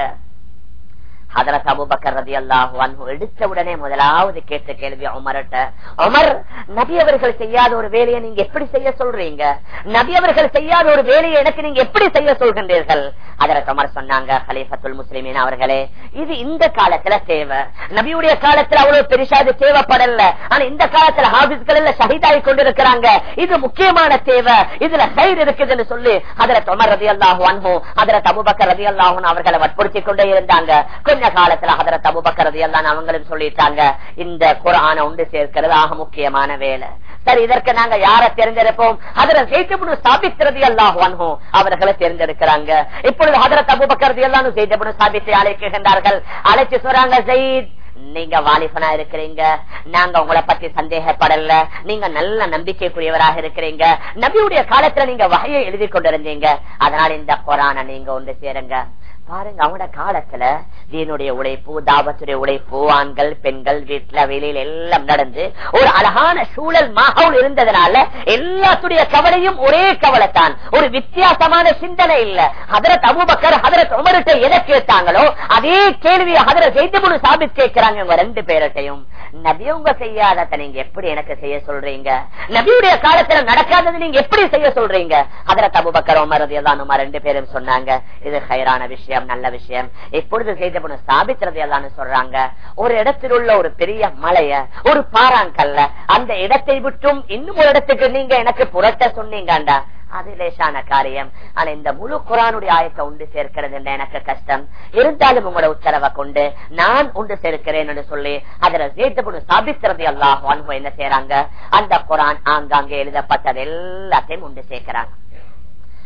ஹதரத் அபுபக்கர் ரதி அல்லாஹு எடுத்த உடனே முதலாவது கேட்ட கேள்வி உமர்ட்ட உமர் நபி அவர்கள் செய்யாத ஒரு வேலையை நீங்க எப்படி செய்ய சொல்றீங்க நபி அவர்கள் செய்யாத ஒரு வேலையை எனக்கு நீங்க எப்படி செய்ய சொல்கின்றீர்கள் அதற்கு உமர் சொன்னாங்க ஹலீஃபத்துல் முஸ்லிமின் அவர்களே இது இந்த காலத்துல தேவை நபியுடைய காலத்துல அவ்வளவு பெருசா இது தேவைப்படல ஆனா இந்த காலத்துல ஹாபிஸ்கள் எல்லாம் ஷஹீதாகி கொண்டிருக்கிறாங்க இது முக்கியமான தேவை இதுல கயிறு இருக்குதுன்னு சொல்லி அதற்கு உமர் ரதி அல்லாஹு அன்பு அதற்கு அபுபக்கர் ரதி அல்லாஹூன் அவர்களை வற்புறுத்தி கொண்டே இருந்தாங்க கொஞ்ச காலத்துல அதற்கு அபுபக்கர் ரதி அல்லான் அவங்களும் சொல்லிட்டாங்க இந்த குரான உண்டு சேர்க்கிறது ஆக முக்கியமான வேலை சரி இதற்கு நாங்க யார தேர்ந்தெடுப்போம் அதுல செய்தபுடு ஸ்தாபிக்கிறது அல்லாஹ் வன்ஹோம் அவர்களை தேர்ந்தெடுக்கிறாங்க இப்பொழுது ஹதரத் அபுபக்கர் எல்லாம் செய்தபுடு ஸ்தாபித்து அழைக்கின்றார்கள் அழைச்சு சொல்றாங்க ஜெயித் நீங்க வாலிபனா இருக்கிறீங்க நாங்க உங்களை பத்தி சந்தேகப்படல நீங்க நல்ல நம்பிக்கைக்குரியவராக இருக்கிறீங்க நபியுடைய காலத்துல நீங்க வகையை எழுதி கொண்டிருந்தீங்க அதனால இந்த கொரான நீங்க ஒன்று சேருங்க பாருங்க அவங்களோட காலத்துல தீனுடைய உழைப்பு தாபத்துடைய உழைப்பு ஆண்கள் பெண்கள் வீட்டுல வெளியில எல்லாம் நடந்து ஒரு அழகான சூழல் மகவுல் இருந்ததுனால எல்லாத்துடைய கவலையும் ஒரே கவலை தான் ஒரு வித்தியாசமான சிந்தனை இல்ல ஹதரத் அபுபக்கர் ஹதரத் உமர்கிட்ட எதை கேட்டாங்களோ அதே கேள்வியை ஹதரத் செய்து சாபித் கேட்கிறாங்க இவங்க ரெண்டு பேர்கிட்டையும் நபியவங்க செய்யாதத நீங்க எப்படி எனக்கு செய்ய சொல்றீங்க நபியுடைய காலத்துல நடக்காதது நீங்க எப்படி செய்ய சொல்றீங்க ஹதரத் அபுபக்கர் உமர் எல்லாம் ரெண்டு பேரும் சொன்னாங்க இது ஹைரான விஷயம் விஷயம் நல்ல விஷயம் எப்பொழுது செய்த ஸ்தாபிக்கிறது எல்லாம் சொல்றாங்க ஒரு இடத்தில் உள்ள ஒரு பெரிய மலைய ஒரு பாறாங்கல்ல அந்த இடத்தை விட்டும் இன்னும் ஒரு இடத்துக்கு நீங்க எனக்கு புரட்ட சொன்னீங்கண்டா அது லேசான காரியம் ஆனா இந்த முழு குரானுடைய ஆயத்தை உண்டு சேர்க்கிறது எனக்கு கஷ்டம் இருந்தாலும் உங்களோட உத்தரவை கொண்டு நான் உண்டு சேர்க்கிறேன் என்று சொல்லி அதுல சேர்த்து ஸ்தாபிக்கிறது அல்லாஹ் என்ன செய்யறாங்க அந்த குரான் ஆங்காங்கே எழுதப்பட்டது எல்லாத்தையும் உண்டு சேர்க்கிறாங்க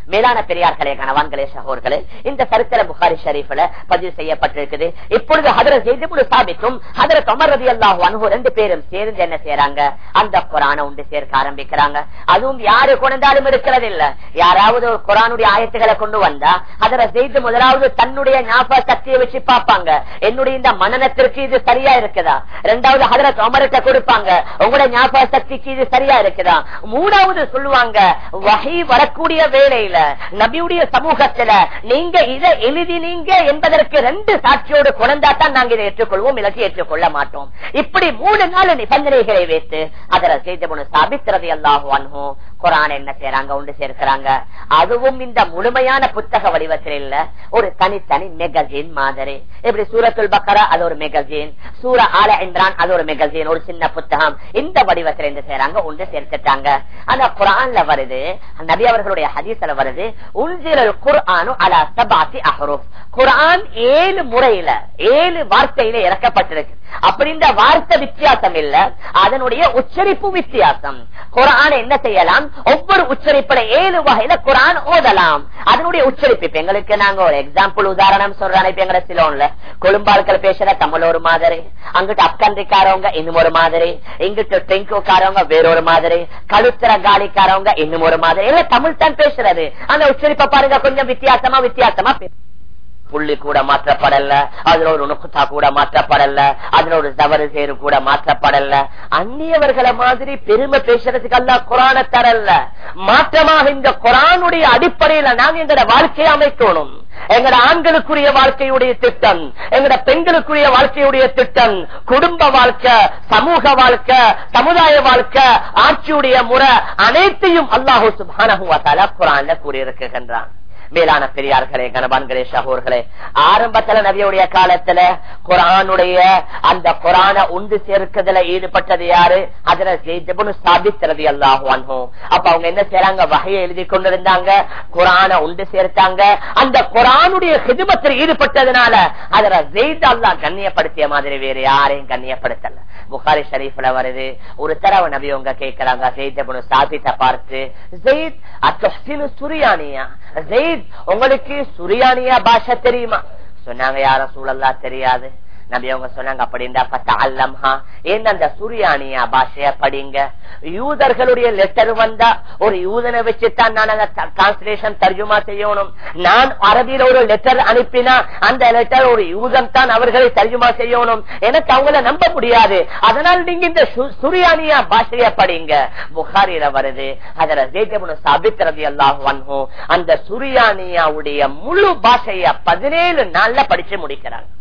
மேலான பெரியார்களே கணவான்களே சகோர்களே இந்த சரித்திர புகாரி ஷரீஃப்ல பதிவு செய்யப்பட்டிருக்குது இப்பொழுது ஹதரத் ஜெய்திபுல் சாபித்தும் ஹதரத் அமர் ரதி அல்லாஹு அனுகு ரெண்டு பேரும் சேர்ந்து என்ன செய்யறாங்க அந்த குரான உண்டு சேர்க்க ஆரம்பிக்கிறாங்க அதுவும் யாரு கொண்டாலும் இருக்கிறது இல்ல யாராவது ஒரு குரானுடைய ஆயத்துகளை கொண்டு வந்தா ஹதரத் ஜெயித் முதலாவது தன்னுடைய ஞாபக சக்தியை வச்சு பார்ப்பாங்க என்னுடைய இந்த மனநத்திற்கு இது சரியா இருக்குதா ரெண்டாவது ஹதரத் அமர்கிட்ட கொடுப்பாங்க உங்களுடைய ஞாபக சக்திக்கு இது சரியா இருக்குதா மூணாவது சொல்லுவாங்க வகை வரக்கூடிய வேலையில நபியுடைய சமூகத்துல நீங்க இதை எழுதினீங்க என்பதற்கு ரெண்டு சாட்சியோடு குழந்தா தான் நாங்க இதை ஏற்றுக்கொள்வோம் இலக்கு ஏற்றுக்கொள்ள மாட்டோம் இப்படி மூணு நாள் நிபந்தனைகளை வைத்து அதில் செய்த சாபித்திரதை அல்லாஹு குரான் என்ன செய்யறாங்க உண்டு சேர்க்கிறாங்க அதுவும் இந்த முழுமையான புத்தக வடிவத்தில் இல்ல ஒரு தனித்தனி மெகசின் மாதிரி இப்படி சூரத்துல் பக்கரா அது ஒரு மெகசின் சூர ஆல என்றான் அது ஒரு மெகசின் ஒரு சின்ன புத்தகம் இந்த வடிவத்தில் என்ன செய்யறாங்க உண்டு சேர்த்துட்டாங்க ஆனா குரான்ல வருது நபி அவர்களுடைய ஹதீஸ்ல வருது உன்சிரல் குர்ஆனு அலா சபாத்தி அஹ்ரூப் குரான் ஏழு முறையில ஏழு வார்த்தையில இறக்கப்பட்டிருக்கு அப்படி இந்த வார்த்தை வித்தியாசம் இல்ல அதனுடைய உச்சரிப்பு வித்தியாசம் குரான் என்ன செய்யலாம் ஒவ்வொரு உச்சரிப்புல ஏழு வகையில குரான் ஓதலாம் அதனுடைய உச்சரிப்பு இப்ப எங்களுக்கு நாங்க ஒரு எக்ஸாம்பிள் உதாரணம் சொல்றாங்க இப்ப எங்களை சிலோன்ல கொழும்பாள்கள் பேசுற தமிழ் ஒரு மாதிரி அங்கிட்டு அப்கந்திக்காரவங்க இன்னும் ஒரு மாதிரி இங்கிட்டு டெங்குக்காரவங்க வேறொரு மாதிரி கழுத்துற காலிக்காரவங்க இன்னும் ஒரு மாதிரி எல்லாம் தமிழ் தான் பேசுறது அந்த உச்சரிப்பை பாருங்க கொஞ்சம் வித்தியாசமா வித்தியாசமா புள்ளி கூட மாற்றப்படல அதுல ஒரு நுக்குத்தா கூட மாற்றப்படல அதுல ஒரு தவறு சேரு கூட மாற்றப்படல அந்நியவர்களை மாதிரி பெருமை பேசுறதுக்கு அல்ல குரான தரல மாற்றமாக இந்த குரானுடைய அடிப்படையில நாங்க எங்களோட வாழ்க்கையை அமைக்கணும் எங்கட ஆண்களுக்குரிய வாழ்க்கையுடைய திட்டம் எங்கட பெண்களுக்குரிய வாழ்க்கையுடைய திட்டம் குடும்ப வாழ்க்கை சமூக வாழ்க்கை சமுதாய வாழ்க்கை ஆட்சியுடைய முறை அனைத்தையும் அல்லாஹூ சுபானகுவத்தால குரான்ல கூறியிருக்கின்றான் மேலான பெரியார்களே கணவான்களே சகோர்களே ஆரம்பத்துல நபியுடைய காலத்துல குரானுடைய அந்த குரான உண்டு சேர்க்கதுல ஈடுபட்டது யாரு அதுல ஜெயிஜபுனு சாபித்திரது அல்லாஹுவான்ஹோ அப்ப அவங்க என்ன செய்யறாங்க வகையை எழுதி கொண்டிருந்தாங்க குரான உண்டு சேர்த்தாங்க அந்த குரானுடைய ஹிதுமத்தில் ஈடுபட்டதுனால அதுல ஜெயித் அல்லா கண்ணியப்படுத்திய மாதிரி வேற யாரையும் கண்ணியப்படுத்தல புகாரி ஷரீஃப்ல வருது ஒரு தடவை நபி உங்க கேட்கிறாங்க ஜெயித் சாபித்த பார்த்து ஜெயித் அத்தொஸ்டினு சுரியானியா ஜெயித் உங்களுக்கு சுரியானியா பாஷை தெரியுமா சொன்னாங்க யார சூழல்லா தெரியாது நபி அவங்க சொன்னாங்க அப்படின்னா அல்லம்ஹா ஏன் அந்த சுரியானியா பாஷைய படிங்க யூதர்களுடைய லெட்டர் வந்தா ஒரு யூதனை வச்சுதான் நான் டிரான்ஸ்லேஷன் தர்ஜுமா செய்யணும் நான் அரபியில ஒரு லெட்டர் அனுப்பினா அந்த லெட்டர் ஒரு யூதன் தான் அவர்களை தர்ஜுமா செய்யணும் எனக்கு அவங்கள நம்ப முடியாது அதனால் நீங்க இந்த சுரியானியா பாஷைய படிங்க புகாரில வருது அதுல ஜெய்தபுன சாபித்ரதி அல்லாஹ் வன்ஹோ அந்த சுரியானியாவுடைய முழு பாஷைய பதினேழு நாள்ல படிச்சு முடிக்கிறாங்க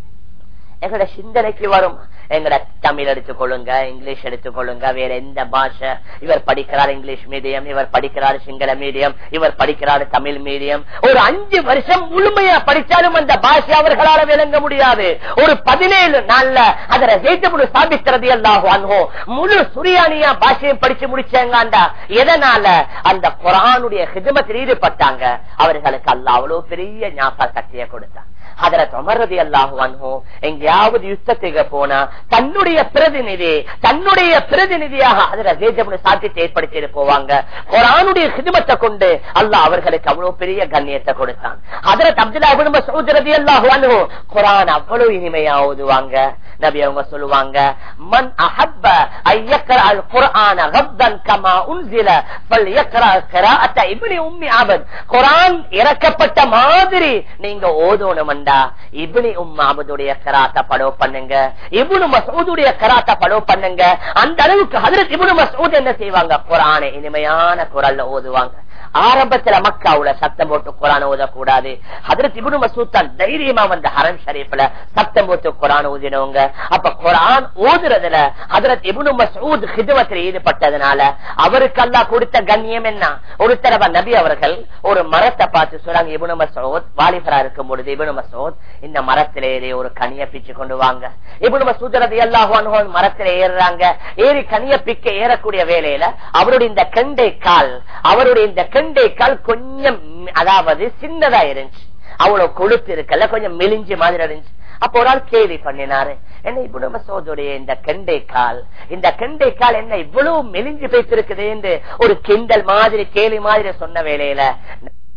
எங்களோட சிந்தனைக்கு வரும் எங்கட தமிழ் எடுத்துக்கொள்ளுங்க இங்கிலீஷ் எடுத்துக்கொள்ளுங்க வேற எந்த பாஷை இவர் படிக்கிறார் இங்கிலீஷ் மீடியம் இவர் படிக்கிறார் சிங்கள மீடியம் இவர் படிக்கிறார் தமிழ் மீடியம் ஒரு அஞ்சு வருஷம் முழுமையா படிச்சாலும் அந்த பாஷை அவர்களால விளங்க முடியாது ஒரு பதினேழு நாள்ல அதில் ஜெயித்தமுடி சாபிக்கிறது எல்லாகும் முழு சுரியானியா பாஷையும் படிச்சு முடிச்சாங்கண்டா எதனால அந்த குரானுடைய ஹிதமத்தில் ஈடுபட்டாங்க அவர்களுக்கு அல்ல அவ்வளவு பெரிய ஞாபக சக்தியை கொடுத்தாங்க அதுல தொமரதி அல்லாஹு எங்கேயாவது யுத்தத்துக்கு போனா தன்னுடைய பிரதிநிதி தன்னுடைய பிரதிநிதியாக அதுல தேஜமுன சாத்தியத்தை ஏற்படுத்தி போவாங்க குரானுடைய சிதுமத்தை கொண்டு அல்லாஹ் அவர்களுக்கு அவ்வளவு பெரிய கண்ணியத்தை கொடுத்தான் அதுல அப்துல்லா சௌதரதி அல்லாஹு குரான் அவ்வளவு இனிமையா ஓதுவாங்க நபி அவங்க சொல்லுவாங்க மன் அஹப்ப ஐயக்கர அல் குர்ஆன கப்தன் கமா உன்சில ஃபல் யக்ரா கிராஅத்த இப்னி உம்மி அபத் குர்ஆன் இறக்கப்பட்ட மாதிரி நீங்க ஓதணும்டா இப்னி உம் அபதுடைய கிராத்த படோ பண்ணுங்க இப்னு மஸ்ஊதுடைய கிராத்த படோ பண்ணுங்க அந்த அளவுக்கு ஹஜ்ரத் இப்னு மஸ்ஊத் என்ன செய்வாங்க குர்ஆனை இனிமையான குரல்ல ஓதுவாங்க ஆரம்பத்துல மக்காவுல சத்தம் போட்டு குரான் ஓதக்கூடாது ஹதரத் இபுனு மசூத் தான் தைரியமா வந்த ஹரம் ஷரீஃப்ல சத்தம் போட்டு குரான் ஓதினவங்க அப்ப குரான் ஓதுறதுல ஹதரத் இபுனு மசூத் ஹிதுவத்தில் ஈடுபட்டதுனால அவருக்கு அல்லா கொடுத்த கண்ணியம் என்ன ஒரு தடவை நபி அவர்கள் ஒரு மரத்தை பார்த்து சொல்றாங்க இபுனு மசூத் வாலிபரா இருக்கும் பொழுது இபுனு மசூத் இந்த மரத்திலே ஒரு கனிய பிச்சு கொண்டு வாங்க இபுனு மசூத் ரதி அல்லாஹ் மரத்தில ஏறுறாங்க ஏறி கனிய பிக்க ஏறக்கூடிய வேலையில அவருடைய இந்த கெண்டை கால் அவருடைய இந்த கெண்டை கால் கொஞ்சம் அதாவது சின்னதா இருந்துச்சு அவ்வளவு கொழுப்பு இருக்கல கொஞ்சம் மெலிஞ்சு மாதிரி இருந்துச்சு அப்ப ஒரு ஆள் கேள்வி பண்ணினாரு என்ன இப்படி மசோதுடைய இந்த கெண்டை கால் இந்த கெண்டை கால் என்ன இவ்வளவு மெலிஞ்சு பேசிருக்குது என்று ஒரு கிண்டல் மாதிரி கேலி மாதிரி சொன்ன வேலையில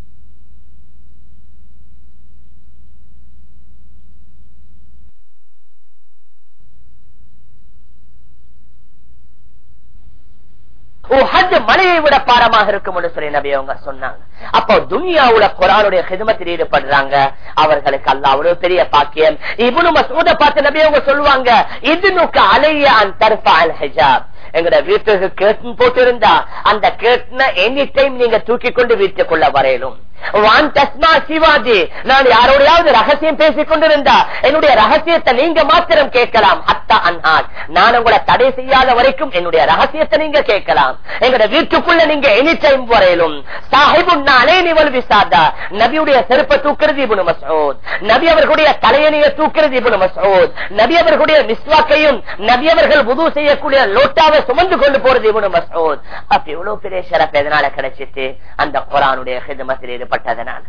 உஹத் மலையை விட பாரமாக இருக்கும் என்று சொல்லி நபி அவங்க சொன்னாங்க அப்போ துனியாவுல குரானுடைய ஹிதமத்தில் ஈடுபடுறாங்க அவர்களுக்கு அல்ல அவ்வளவு பெரிய பாக்கியம் இவனு மசூத பார்த்து நபி அவங்க சொல்லுவாங்க இது நோக்க அலைய அன் தர்ஃபா அல் ஹிஜாப் எங்கட வீட்டுக்கு கேட்டன் போட்டு இருந்தா அந்த கேட்டனை எனி டைம் நீங்க தூக்கி கொண்டு வீட்டுக்குள்ள வரையலும் வான் தஸ்மா சிவாஜி நான் யாரோடையாவது ரகசியம் பேசிக் கொண்டிருந்தா என்னுடைய ரகசியத்தை நீங்க மாத்திரம் கேட்கலாம் அத்தா அன்ஹான் நான் உங்களை தடை செய்யாத வரைக்கும் என்னுடைய ரகசியத்தை நீங்க கேட்கலாம் எங்கட வீட்டுக்குள்ள நீங்க எனி டைம் வரையிலும் சாஹிபுன்னாலே நிவல் விசாதா நபியுடைய செருப்பை தூக்குறது இபுனு மசூத் நபி அவர்களுடைய தலையணியை தூக்குறது இபுனு மசூத் நபி அவர்களுடைய மிஸ்வாக்கையும் நபி அவர்கள் உது செய்யக்கூடிய லோட்டாவை சுமந்து கொண்டு போறது இபுனு மசூத் அப்ப இவ்வளவு பெரிய சிறப்பு எதனால கிடைச்சிட்டு அந்த குரானுடைய ஹிதமத்தில் ஈடுபட்டதனால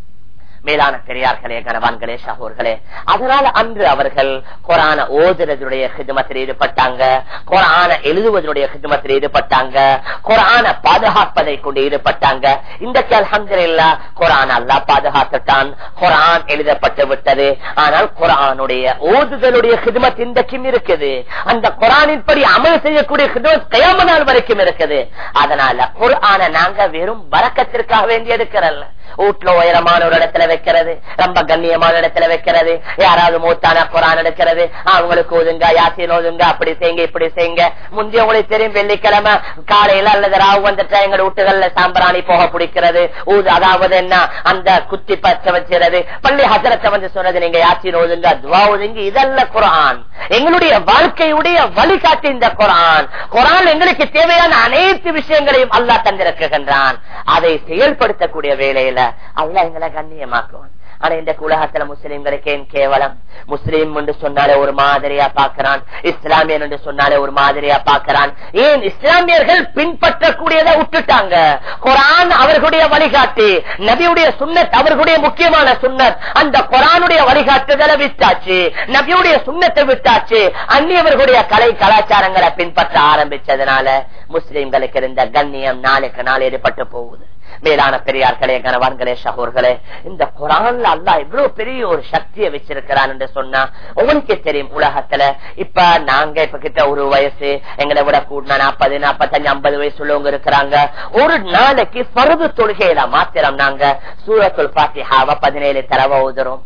மேலான பெரியார்களே கணவான்களே சகோர்களே அதனால அன்று அவர்கள் குரான ஓதுறதுடைய ஹிதமத்தில் ஈடுபட்டாங்க குரான எழுதுவதனுடைய ஹிதமத்தில் ஈடுபட்டாங்க குரான பாதுகாப்பதை கொண்டு ஈடுபட்டாங்க இன்றைக்கு அலமதுல்லா குரான் அல்லா பாதுகாத்துட்டான் குரான் எழுதப்பட்டு விட்டது ஆனால் குரானுடைய ஓதுதலுடைய ஹிதமத் இன்றைக்கும் இருக்குது அந்த குரானின் படி அமல் செய்யக்கூடிய ஹிதமத் கயாம நாள் வரைக்கும் இருக்குது அதனால குரான நாங்க வெறும் வரக்கத்திற்காக வேண்டி எடுக்கிறல்ல வீட்டுல உயரமான ஒரு இடத்துல வைக்கிறது ரொம்ப கண்ணியமான இடத்துல வைக்கிறது யாராவது மூத்தான குரான் எடுக்கிறது அவங்களுக்கு ஓதுங்க யாசின் ஓதுங்க அப்படி செய்யுங்க இப்படி செய்யுங்க முந்தைய உங்களுக்கு தெரியும் வெள்ளிக்கிழமை காலையில அல்லது ராவு வந்துட்டா எங்க வீட்டுகள்ல சாம்பிராணி போக பிடிக்கிறது ஊது அதாவது என்ன அந்த குத்தி பச்சை வச்சுறது பள்ளி ஹசரத்தை வந்து சொன்னது நீங்க யாசின் ஓதுங்க துவா ஓதுங்க இதல்ல குரான் எங்களுடைய வாழ்க்கையுடைய வழிகாட்டி இந்த குரான் குரான் எங்களுக்கு தேவையான அனைத்து விஷயங்களையும் அல்லாஹ் தந்திருக்கின்றான் அதை செயல்படுத்தக்கூடிய வேளையில அல்ல எங்களை கண்ணியமாக்குவான் ஆனா இந்த உலகத்துல முஸ்லிம்களுக்கு ஏன் கேவலம் முஸ்லீம் என்று சொன்னாலே ஒரு மாதிரியா பாக்குறான் இஸ்லாமியன் என்று சொன்னாலே ஒரு மாதிரியா பாக்குறான் ஏன் இஸ்லாமியர்கள் பின்பற்றக்கூடியதை விட்டுட்டாங்க குரான் அவர்களுடைய வழிகாட்டி நபியுடைய சுண்ணத் அவர்களுடைய முக்கியமான சுண்ணத் அந்த குரானுடைய வழிகாட்டுதலை விட்டாச்சு நபியுடைய சுண்ணத்தை விட்டாச்சு அந்நியவர்களுடைய கலை கலாச்சாரங்களை பின்பற்ற ஆரம்பிச்சதுனால முஸ்லிம்களுக்கு இருந்த கண்ணியம் நாளுக்கு நாள் ஏற்பட்டு போகுது மேலான பெரியார்களே கணவான்களே சகோர்களே இந்த குரான்ல அல்லா இவ்வளவு பெரிய ஒரு சக்தியை வச்சிருக்கிறான் என்று சொன்னா உங்களுக்கு தெரியும் உலகத்துல இப்ப நாங்க இப்ப கிட்ட ஒரு வயசு எங்களை விட கூடின நாற்பது நாற்பத்தஞ்சு ஐம்பது வயசு உள்ளவங்க இருக்கிறாங்க ஒரு நாளைக்கு பருது தொழுகையில மாத்திரம் நாங்க சூரத்துல் பாத்திஹாவ பதினேழு தரவ ஓதுறோம்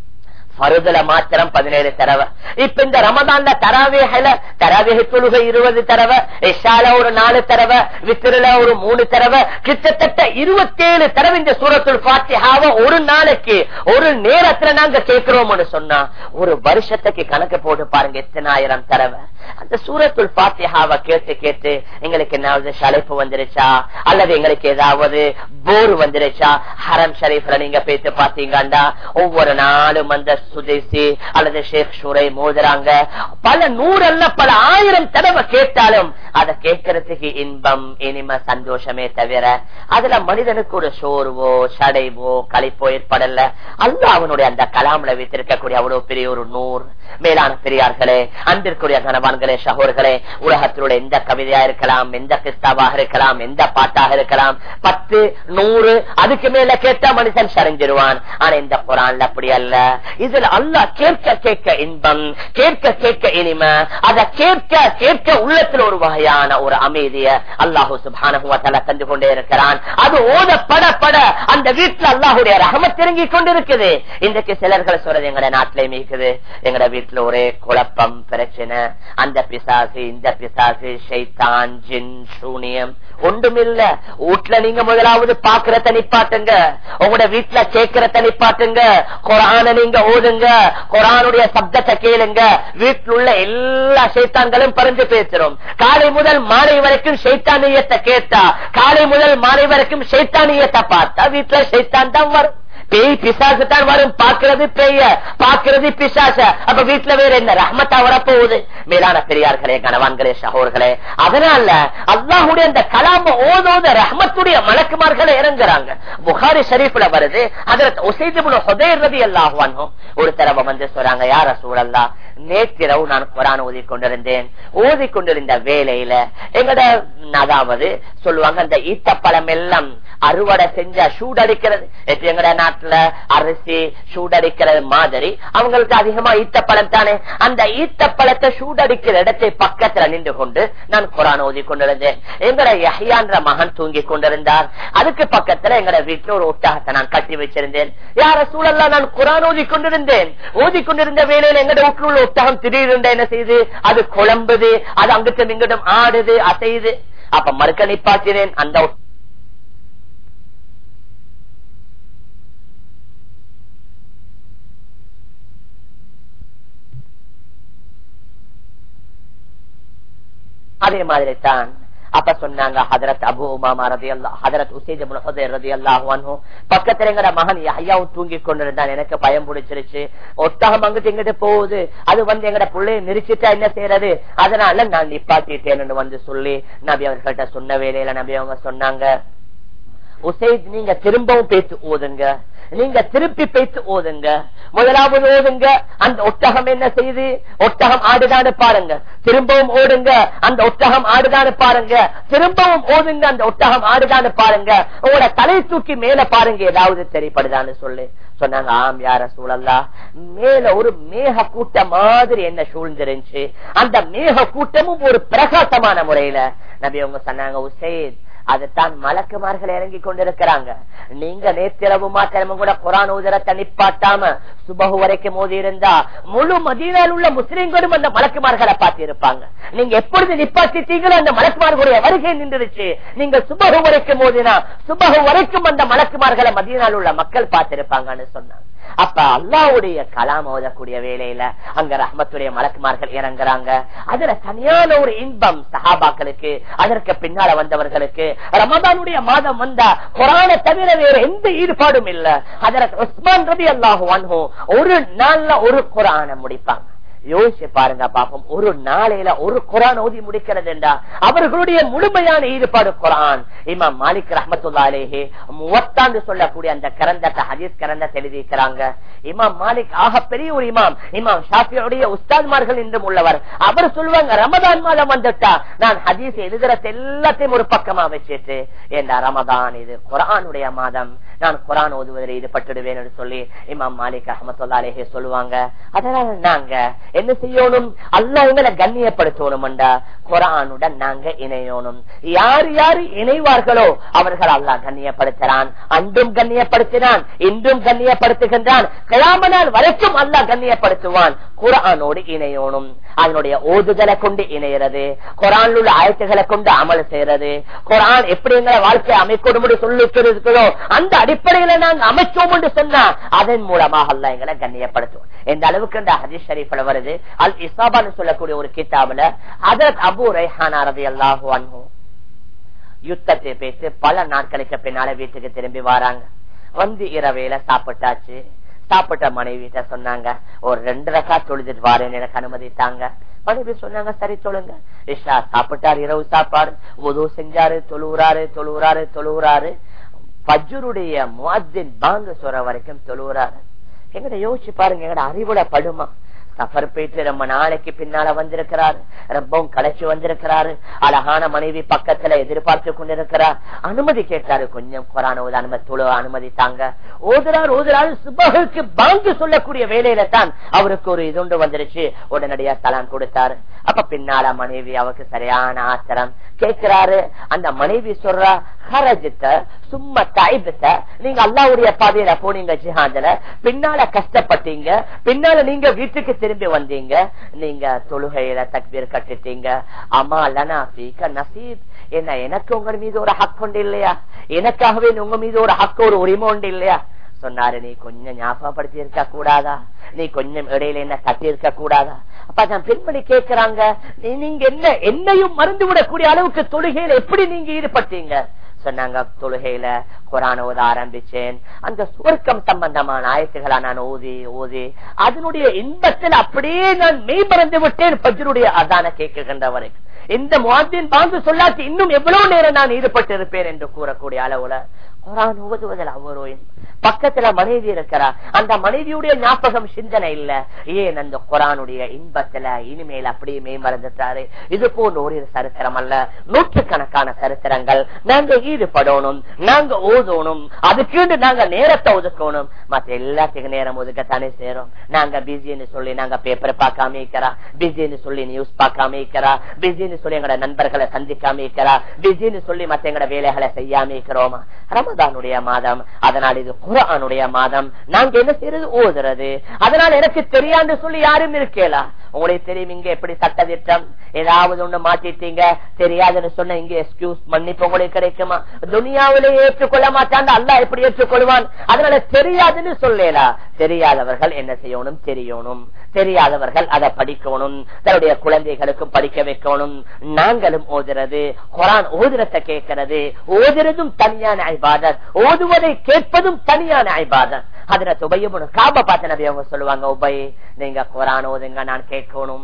பருதுல மாத்திரம் பதினேழு தடவை இப்ப இந்த ரமதான்ல தராவேகல தராவேக தொழுகை இருபது தடவை இஷால ஒரு நாலு தடவை வித்திரல ஒரு மூணு தடவை கிட்டத்தட்ட இருபத்தேழு தடவை இந்த சூரத்துள் பாத்தியாவ ஒரு நாளைக்கு ஒரு நேரத்துல நாங்க கேட்கிறோம்னு சொன்னா ஒரு வருஷத்துக்கு கணக்கு போட்டு பாருங்க எத்தனாயிரம் தடவை அந்த சூரத்துள் பாத்தியாவ கேட்டு கேட்டு எங்களுக்கு என்னாவது சளைப்பு வந்துருச்சா அல்லது எங்களுக்கு ஏதாவது போர் வந்துருச்சா ஹரம் ஷரீஃப்ல நீங்க பேத்து பாத்தீங்கண்டா ஒவ்வொரு நாளும் அந்த சுதேசி அல்லது ஷேக் ஷூரை மோதுறாங்க பல நூறு அல்ல பல ஆயிரம் தடவை கேட்டாலும் அதை கேட்கறதுக்கு இன்பம் இனிம சந்தோஷமே தவிர அதுல மனிதனுக்கு ஒரு சோர்வோ சடைவோ கழிப்போ ஏற்படல அல்ல அவனுடைய அந்த கலாம்ல வைத்திருக்கக்கூடிய அவ்வளவு பெரிய ஒரு நூறு மேலான பெரியார்களே அன்பிற்குரிய கணவான்களே சகோர்களே உலகத்தினுடைய எந்த கவிதையா இருக்கலாம் எந்த கிறிஸ்தாவாக இருக்கலாம் எந்த பாட்டாக இருக்கலாம் பத்து நூறு அதுக்கு மேல கேட்டா மனுஷன் சரிஞ்சிருவான் ஆனா இந்த குரான்ல அப்படி அல்ல இதுல அல்லா கேட்க கேட்க இன்பம் கேட்க கேட்க இனிமை அதை கேட்க கேட்க உள்ளத்துல ஒரு வகையான ஒரு அமைதிய அல்லாஹு சுபான தந்து கொண்டே இருக்கிறான் அது ஓதப்பட பட அந்த வீட்டுல அல்லாஹுடைய ரகமத் திருங்கி கொண்டிருக்குது இன்றைக்கு சிலர்கள் சொல்றது எங்கட நாட்டிலே மீக்குது எங்கட வீட்டுல ஒரே குழப்பம் பிரச்சனை அந்த பிசாசு இந்த பிசாசு ஷைத்தான் ஜின் சூனியம் ஒன்றுமில்ல வீட்டுல நீங்க முதலாவது பாக்குறத நிப்பாட்டுங்க உங்களோட வீட்டுல கேட்கறத நிப்பாட்டுங்க குரான நீங்க ஓதுங்க குரானுடைய சப்தத்தை கேளுங்க வீட்டில் உள்ள எல்லா சைத்தான்களும் பறந்து பேசுறோம் காலை முதல் மாலை வரைக்கும் சைத்தானியத்தை கேட்டா காலை முதல் மாலை வரைக்கும் சைத்தானியத்தை பார்த்தா வீட்டுல சைத்தான் தான் வரும் பேய் பிசாசு தான் வரும் பாக்குறது பேய பாக்குறது பிசாச அப்ப வீட்டுல வேற என்ன ரஹ்மத்தா வரப்போகுது மேலான பெரியார்களே கணவான்களே சகோர்களே அதனால அல்லாஹுடைய அந்த கலாம ஓதோத ரஹ்மத்துடைய மலக்குமார்களை இறங்குறாங்க புகாரி ஷரீஃப்ல வருது அதுல உசைதுபுல ஹுதைர் ரதி அல்லாஹுவானோ ஒரு தடவை வந்து சொல்றாங்க யார சூழல்லா நேற்றிரவு நான் குரான் ஓதி கொண்டிருந்தேன் ஓதி கொண்டிருந்த வேலையில எங்கட அதாவது சொல்லுவாங்க அந்த ஈத்தப்பழம் எல்லாம் அறுவடை செஞ்சா சூடடிக்கிறது இப்ப எங்கட நாட்டுல அரிசி சூடடிக்கிறது மாதிரி அவங்களுக்கு அதிகமா ஈத்தப்பழம் தானே அந்த ஈத்தப்பழத்தை சூடடிக்கிற இடத்தை பக்கத்துல நின்று கொண்டு நான் குரான் ஓதி கொண்டிருந்தேன் எங்கட யஹ்யான்ற மகன் தூங்கி கொண்டிருந்தார் அதுக்கு பக்கத்துல எங்கட வீட்டுல ஒரு ஒட்டகத்தை நான் கட்டி வச்சிருந்தேன் யார சூழல்லாம் நான் குரான் ஓதி கொண்டிருந்தேன் ஓதி கொண்டிருந்த வேலையில எங்கட வீட்டுல உள்ள ஒட்டகம் திடீர்னு என்ன செய்யுது அது குழம்புது அது அங்கிட்டும் இங்கிட்டும் ஆடுது அசையுது அப்ப மறுக்க நிப்பாட்டினேன் அந்த ஒட்ட- அதே மாதிரி தான் அப்ப சொன்னாங்க ஹதரத் அபு உமாமா ரதி அல்லா ஹதரத் உசேஜ் ரதி அல்லாஹு பக்கத்துல எங்கட மகன் ஐயாவும் தூங்கி கொண்டிருந்தான் எனக்கு பயம் பிடிச்சிருச்சு ஒட்டகம் அங்கிட்டு எங்கிட்டு போகுது அது வந்து எங்கட பிள்ளைய நெரிச்சிட்டா என்ன செய்யறது அதனால நான் நிப்பாட்டிட்டேன்னு வந்து சொல்லி நபி அவர்கள்ட்ட சொன்ன வேலையில நபி அவங்க சொன்னாங்க உசைத் நீங்க திரும்பவும் பேச்சு ஓதுங்க நீங்க திருப்பி பேச்சு ஓதுங்க முதலாவது ஓதுங்க அந்த ஒட்டகம் என்ன செய்யுது ஒட்டகம் ஆடுதான்னு பாருங்க திரும்பவும் ஓடுங்க அந்த ஒட்டகம் ஆடுதான்னு பாருங்க திரும்பவும் ஓதுங்க அந்த ஒட்டகம் ஆடுதான்னு பாருங்க உங்களோட தலை தூக்கி மேல பாருங்க ஏதாவது தெரிப்படுதான்னு சொல்லி சொன்னாங்க ஆம் யார சூழல்லா மேல ஒரு மேக கூட்டம் மாதிரி என்ன சூழ்ந்துருந்துச்சு அந்த மேக கூட்டமும் ஒரு பிரகாசமான முறையில நபி அவங்க சொன்னாங்க உசேத் அதுதான் மலக்குமார்கள் இறங்கி கொண்டிருக்கிறாங்க நீங்க நேற்றிரவு மாத்திரமும் கூட குரான் ஊதரத்தை நிப்பாட்டாம சுபகு வரைக்கும் மோதி இருந்தா முழு மதீனாவில் உள்ள முஸ்லிம்களும் அந்த மலக்குமார்களை பார்த்து இருப்பாங்க நீங்க எப்பொழுது நிப்பாட்டிட்டீங்களோ அந்த மலக்குமார்களுடைய வருகை நின்றுச்சு நீங்க சுபகு வரைக்கும் மோதினா சுபகு வரைக்கும் அந்த மலக்குமார்களை மதீனாவில் உள்ள மக்கள் பார்த்திருப்பாங்கன்னு சொன்னாங்க அப்ப அல்லாவுடைய கலாம் ஓதக்கூடிய வேலையில அங்க ரஹ்மத்துடைய மலக்குமார்கள் இறங்குறாங்க அதுல தனியான ஒரு இன்பம் சஹாபாக்களுக்கு அதற்கு பின்னால வந்தவர்களுக்கு ரமதானுடைய மாதம் வந்தா குரான தவிர வேற எந்த ஈடுபாடும் இல்ல அதற்கு உஸ்மான் ரபி அல்லாஹு ஒரு நாள்ல ஒரு குரான முடிப்பாங்க யோசிச்சு பாருங்க பாப்போம் ஒரு நாளையில ஒரு குரான் ஓதி முடிக்கிறது என்றா அவர்களுடைய முழுமையான ஈடுபாடு குரான் இமாம் மாலிக் ரஹமத்துல்லாலேஹே முவத்தாண்டு சொல்லக்கூடிய அந்த கரந்தத்தை ஹதீஸ் கரந்தத்தை எழுதியிருக்கிறாங்க இமாம் மாலிக் ஆக பெரிய ஒரு இமாம் இமாம் ஷாஃபியுடைய உஸ்தாத்மார்கள் என்றும் உள்ளவர் அவர் சொல்லுவாங்க ரமதான் மாதம் வந்துட்டா நான் ஹதீஸ் எழுதுறது எல்லாத்தையும் ஒரு பக்கமா வச்சுட்டு ஏண்டா ரமதான் இது குரானுடைய மாதம் நான் குரான் ஓதுவதில் ஈடுபட்டுடுவேன் என்று சொல்லி இமாம் மாலிக் அஹமத்துல்லாலேஹே சொல்லுவாங்க அதனால நாங்க என்ன செய்யணும் அல்லா எங்களை கண்ணியப்படுத்தணும்டா குரானுடன் நாங்க இணையணும் யார் யாரு இணைவார்களோ அவர்கள் அல்லாஹ் கண்ணியப்படுத்துறான் அன்றும் கண்ணியப்படுத்தினான் இன்றும் கண்ணியப்படுத்துகின்றான் கிளாம நாள் வரைக்கும் அல்லாஹ் கண்ணியப்படுத்துவான் குரானோடு இணையணும் அதனுடைய ஓதுதலை கொண்டு இணைகிறது குரான் உள்ள ஆயத்துகளை கொண்டு அமல் செய்யறது குரான் எப்படி எங்களை வாழ்க்கையை அமைக்கணும் சொல்லிருக்கிறதோ அந்த அடிப்படையில நாங்க அமைச்சோம் என்று சொன்னா அதன் மூலமாக அல்ல எங்களை கண்ணியப்படுத்துவோம் எந்த அளவுக்கு இந்த ஹதீஸ் ஷரீஃப்ல வருது அல் இசாபான்னு சொல்லக்கூடிய ஒரு கிதாபுல அதற்கு அபு ரெஹானா ரதி அல்லாஹு அன்ஹு யுத்தத்தை பேசி பல நாட்களுக்கு பின்னால வீட்டுக்கு திரும்பி வராங்க வந்து இரவையில சாப்பிட்டாச்சு சாப்பிட்ட மனைவிட்ட சொன்னாங்க ஒரு ரெண்டு ரக்கா தொழுதுட்டு வாரேன்னு எனக்கு அனுமதித்தாங்க மனைவி சொன்னாங்க சரி சொல்லுங்க இஷா சாப்பிட்டாரு இரவு சாப்பாடு உதவு செஞ்சாரு தொழுவுறாரு தொழுவுறாரு தொழுவுறாரு பஜ்ருடைய முவாத்தின் பாங்க சொல்ற வரைக்கும் தொழுவுறாரு எங்கட யோசிச்சு பாருங்க எங்கட அறிவுல படுமா சஃபர் போயிட்டு ரொம்ப நாளைக்கு பின்னால வந்திருக்கிறார் ரொம்பவும் களைச்சு வந்திருக்கிறாரு அழகான மனைவி பக்கத்துல எதிர்பார்த்து கொண்டிருக்கிறார் அனுமதி கேட்டாரு கொஞ்சம் கொரான அனுமதி தொழு அனுமதி தாங்க ஓதுறாரு ஓதுறாரு சுபகுக்கு பாங்கு சொல்லக்கூடிய வேலையில தான் அவருக்கு ஒரு இதுண்டு வந்துருச்சு உடனடியா தலான் கொடுத்தாரு அப்ப பின்னால மனைவி அவருக்கு சரியான ஆத்திரம் கேட்கிறாரு அந்த மனைவி சொல்றா ஹரஜித்த சும்மா தாய்பத்த நீங்க அல்லாவுடைய பாதையில போனீங்க ஜிஹாதுல பின்னால கஷ்டப்பட்டீங்க பின்னால நீங்க வீட்டுக்கு திரும்பி வந்தீங்க நீங்க தொழுகையில தக்பீர் கட்டிட்டீங்க அம்மா லனா பீக்க நசீப் என்ன எனக்கு உங்க மீது ஒரு ஹக் உண்டு இல்லையா எனக்காகவே உங்க மீது ஒரு ஹக்கு ஒரு உரிமை உண்டு இல்லையா சொன்னாரு நீ கொஞ்சம் ஞாபகப்படுத்தி இருக்க கூடாதா நீ கொஞ்சம் இடையில என்ன தட்டி இருக்க கூடாதா அப்ப நான் பெண்மணி கேட்கிறாங்க நீங்க என்ன என்னையும் மறந்து விடக்கூடிய அளவுக்கு தொழுகையில எப்படி நீங்க ஈடுபட்டீங்க சொன்னாங்க தொழுகையில குரான் ஓத ஆரம்பிச்சேன் அந்த சுவர்க்கம் சம்பந்தமான ஆயத்துக்களா நான் ஓதி ஓதி அதனுடைய இன்பத்தில் அப்படியே நான் மெய் மறந்து விட்டேன் பஜ்ருடைய அதான கேட்கின்ற வரைக்கும் இந்த முவாத்தின் பாந்து சொல்லாச்சு இன்னும் எவ்வளவு நேரம் நான் ஈடுபட்டு இருப்பேன் என்று கூறக்கூடிய அளவுல குரான் ஓதுவதில் அவ்வளோ பக்கத்துல மனைவி இருக்கிறா அந்த மனைவியுடைய ஞாபகம் சிந்தனை இல்ல ஏன் அந்த குரானுடைய இன்பத்துல இனிமேல் அப்படியே மேம்பறந்துட்டாரு இது போன்ற ஒரு சரித்திரம் அல்ல நூற்றுக்கணக்கான சரித்திரங்கள் நாங்க ஈடுபடணும் நாங்க ஓதணும் அதுக்கு நாங்க நேரத்தை ஒதுக்கணும் மத்த எல்லாத்துக்கும் நேரம் ஒதுக்கத்தானே சேரும் நாங்க பிஸின்னு சொல்லி நாங்க பேப்பர் பார்க்காம இருக்கிறா பிஸின்னு சொல்லி நியூஸ் பார்க்காம இருக்கிறா பிஸின்னு சொல்லி எங்களோட நண்பர்களை சந்திக்காம இருக்கிறா பிஸின்னு சொல்லி மத்த எங்களோட வேலைகளை செய்யாம இருக்கிறோமா ரமதானுடைய மாதம் அதனால் இது குரானுடைய மாதம் நாங்க என்ன செய்யறது ஓதுறது அதனால எனக்கு தெரியான்னு சொல்லி யாரும் இருக்கேலா உங்களுக்கு தெரியும் இங்க எப்படி சட்ட திட்டம் ஏதாவது ஒண்ணு மாத்திட்டீங்க தெரியாதுன்னு சொன்ன இங்க எக்ஸ்கியூஸ் மன்னிப்பு உங்களுக்கு கிடைக்குமா துனியாவிலே ஏற்றுக்கொள்ள மாட்டான் அல்லா எப்படி ஏற்றுக்கொள்வான் அதனால தெரியாதுன்னு சொல்லலா தெரியாதவர்கள் என்ன செய்யணும் தெரியணும் தெரியாதவர்கள் அதை படிக்கணும் தன்னுடைய குழந்தைகளுக்கும் படிக்க வைக்கணும் நாங்களும் ஓதுறது குரான் ஓதுறத கேட்கிறது ஓதுறதும் தனியான ஐபாதர் ஓதுவதை கேட்பதும் தனியான ஐபாதர் அதுல துபையும் காப பார்த்த நபி அவங்க சொல்லுவாங்க உபை நீங்க குரான் ஓதுங்க நான் கேட்கணும்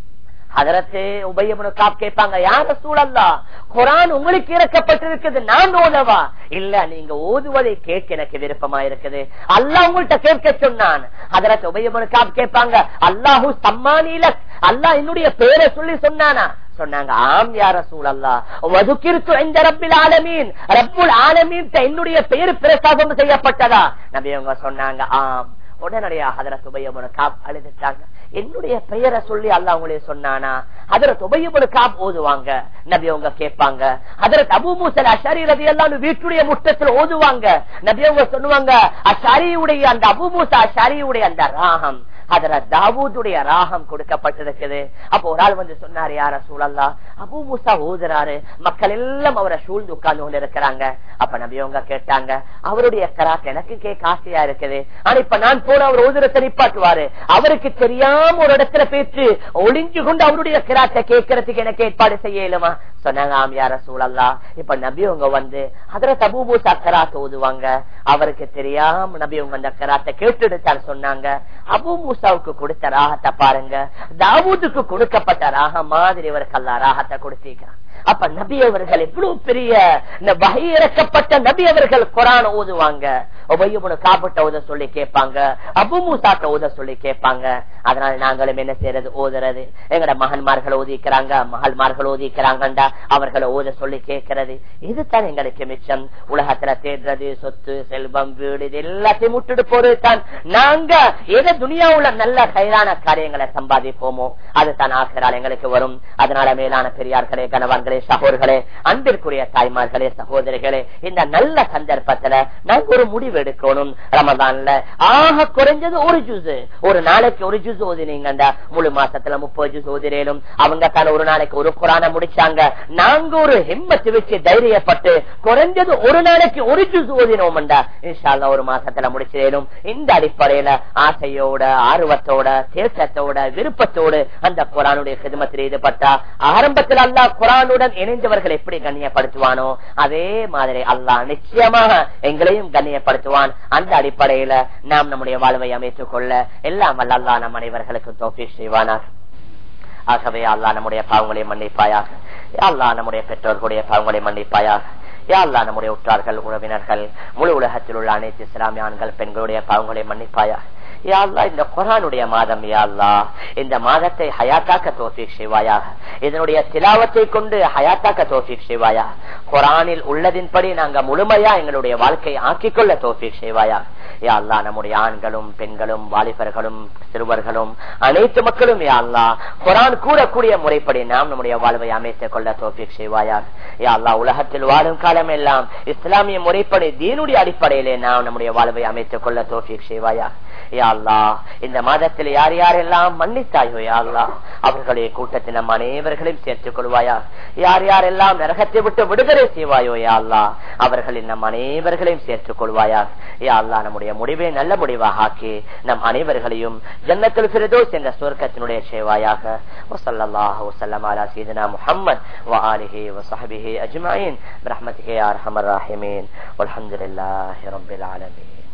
அதரத்து உபயமுனு காப் கேட்பாங்க யார சூழல்லா குரான் உங்களுக்கு இறக்கப்பட்டிருக்குது நான் ஓதவா இல்ல நீங்க ஓதுவதை கேட்க எனக்கு விருப்பமா இருக்குது அல்லா உங்கள்கிட்ட கேட்க சொன்னான் அதரத்து உபயமுனு காப் கேட்பாங்க அல்லாஹூ சம்மானில அல்லா என்னுடைய பேரை சொல்லி சொன்னானா சொன்னாங்க ஆம் யார சூழல்லா வதுக்கிருத்து இந்த ரப்பில் ஆலமீன் ரப்புல் ஆலமீன் என்னுடைய பெயர் பிரசாதம் செய்யப்பட்டதா நபி அவங்க சொன்னாங்க ஆம் உடனடியாக அதர சுபயமுன காப் அழுதுட்டாங்க என்னுடைய பெயரை சொல்லி அல்ல அவங்களே சொன்னானா அதர துபையமுன காப் ஓதுவாங்க நபி அவங்க கேட்பாங்க அதர அபு மூசல் அஷாரி ரவி எல்லாம் வீட்டுடைய முட்டத்தில் ஓதுவாங்க நபி அவங்க சொல்லுவாங்க அஷாரியுடைய அந்த அபு மூசா அஷாரியுடைய அந்த ராகம் அதுல தாவூதுடைய ராகம் கொடுக்கப்பட்டிருக்குது அப்போ ஒரு ஆள் வந்து சொன்னாரு யார சூழல்லா அபு மூசா ஓதுறாரு மக்கள் எல்லாம் அவரை சூழ்ந்து உட்கார்ந்து கொண்டு இருக்கிறாங்க அப்ப நபியவங்க கேட்டாங்க அவருடைய கராத் எனக்கு கேட்க ஆசையா இருக்குது ஆனா இப்ப நான் போன அவர் ஓதுறத்தை நிப்பாட்டுவாரு அவருக்கு தெரியாம ஒரு இடத்துல பேச்சு ஒளிஞ்சு கொண்டு அவருடைய கிராத்தை கேட்கறதுக்கு எனக்கு ஏற்பாடு செய்ய இயலுமா சொன்னாங்க ஆம் யார சூழல்லா இப்ப நபியவங்க வந்து அதுல தபு மூசா கராத் ஓதுவாங்க அவருக்கு தெரியாம நபியவங்க அந்த கராத்தை கேட்டுடுத்தான்னு சொன்னாங்க அபு மூசாவுக்கு கொடுத்த ராகத்தை பாருங்க தாவூதுக்கு கொடுக்கப்பட்ட ராகம் மாதிரி இவருக்கு அல்லா ராகத்தை கொடுத்திருக்கிறான் அப்ப நபி அவர்கள் எவ்வளவு பெரிய வகை இறக்கப்பட்ட நபி அவர்கள் குரான் ஓதுவாங்க உபயோக காப்பிட்ட ஓத சொல்லி கேட்பாங்க அபு மூசாட்ட ஓத சொல்லி கேட்பாங்க அதனால நாங்களும் என்ன செய்யறது ஓதுறது எங்கட மகன்மார்கள் ஓதிக்கிறாங்க மகள்மார்கள் ஓதிக்கிறாங்கண்டா அவர்களை ஓத சொல்லி கேட்கறது இதுதான் எங்களுக்கு மிச்சம் உலகத்துல தேடுறது சொத்து செல்வம் வீடு இது எல்லாத்தையும் விட்டுட்டு போறது தான் நாங்க எதை துணியாவுல நல்ல கைதான காரியங்களை சம்பாதிப்போமோ அதுதான் ஆகிறால் எங்களுக்கு வரும் அதனால மேலான பெரியார்களே கணவான்களே சகோதர்களே அன்பிற்குரிய தாய்மார்களே சகோதரிகளே இந்த நல்ல சந்தர்ப்பத்துல நாங்க ஒரு முடிவு எடுக்கணும் ரமதான்ல ஆக குறைஞ்சது ஒரு ஜூஸ் ஒரு நாளைக்கு ஒரு ஜூஸ் ஓதினீங்கண்டா முழு மாசத்துல முப்பது ஜூஸ் ஓதினேலும் அவங்க தான் ஒரு நாளைக்கு ஒரு குரான முடிச்சாங்க நாங்க ஒரு ஹிம்மத்து வச்சு தைரியப்பட்டு குறைஞ்சது ஒரு நாளைக்கு ஒரு ஜூஸ் ஓதினோம்டா இன்ஷால்லா ஒரு மாசத்துல முடிச்சிடலும் இந்த அடிப்படையில ஆசையோட ஆர்வத்தோட தேசத்தோட விருப்பத்தோடு அந்த குரானுடைய சிதமத்தில் ஈடுபட்டா ஆரம்பத்தில் அல்லா குரானுடன் இணைந்தவர்கள் எப்படி கண்ணியப்படுத்துவானோ அதே மாதிரி அல்லாஹ் நிச்சயமாக எங்களையும் கண்ணியப்படுத்துவான் அந்த அடிப்படையில நாம் நம்முடைய வாழ்வை அமைத்துக் கொள்ள எல்லாம் வல்ல அல்லாஹ் நம் அனைவர்களுக்கு தோப்பி செய்வானார் ஆகவே அல்லாஹ் நம்முடைய பாவங்களை மன்னிப்பாயாக அல்லாஹ் நம்முடைய பெற்றோர்களுடைய பாவங்களை மன்னிப்பாயாக யாழ்லா நம்முடைய உற்றார்கள் உறவினர்கள் முழு உலகத்தில் உள்ள அனைத்து இஸ்லாமிய ஆண்கள் பெண்களுடைய பாவங்களை மன்னிப்பாயா யாழ்லா இந்த குரானுடைய மாதம் யாழ்லா இந்த மாதத்தை ஹயாத்தாக்க தோஃபிக் செய்வாயாக இதனுடைய திலாவத்தை கொண்டு ஹயாத்தாக்க தோஃபிக் செய்வாயா குரானில் உள்ளதின்படி நாங்க முழுமையா எங்களுடைய வாழ்க்கையை ஆக்கிக்கொள்ள தோஃபிக் செய்வாயா யாழ்லா நம்முடைய ஆண்களும் பெண்களும் வாலிபர்களும் சிறுவர்களும் அனைத்து மக்களும் யாழ்லா குரான் கூறக்கூடிய முறைப்படி நாம் நம்முடைய வாழ்வை அமைத்துக் கொள்ள தோஃபிக் செய்வாயா யாழ்லா உலகத்தில் வாழும் காலம் எல்லாம் இஸ்லாமிய முறைப்படி தீனுடைய அடிப்படையிலே நாம் நம்முடைய வாழ்வை அமைத்துக் கொள்ள தோஃபிக் செய்வாயா யாழ்லா இந்த மாதத்தில் யார் யாரெல்லாம் மன்னித்தாயோ யாழ்லா அவர்களுடைய கூட்டத்தில் நம் அனைவர்களையும் சேர்த்துக் கொள்வாயா யார் யாரெல்லாம் நரகத்தை விட்டு விடுதலை செய்வாயோ யாழ்லா அவர்களில் நம் அனைவர்களையும் சேர்த்துக் கொள்வாயா யாழ்லா நம்முடைய முடிவை நல்ல முடிவாக ஆக்கி நம் அனைவர்களையும் ஜன்னத்தில் பிரதோஸ் என்ற சுவர்க்கத்தினுடைய சேவாயாக வசல்லாஹு வசல்லம் அலா சீதனா முஹம்மத் وآله وصحبه أجمعين برحمتك يا أرحم الراحمين والحمد لله رب العالمين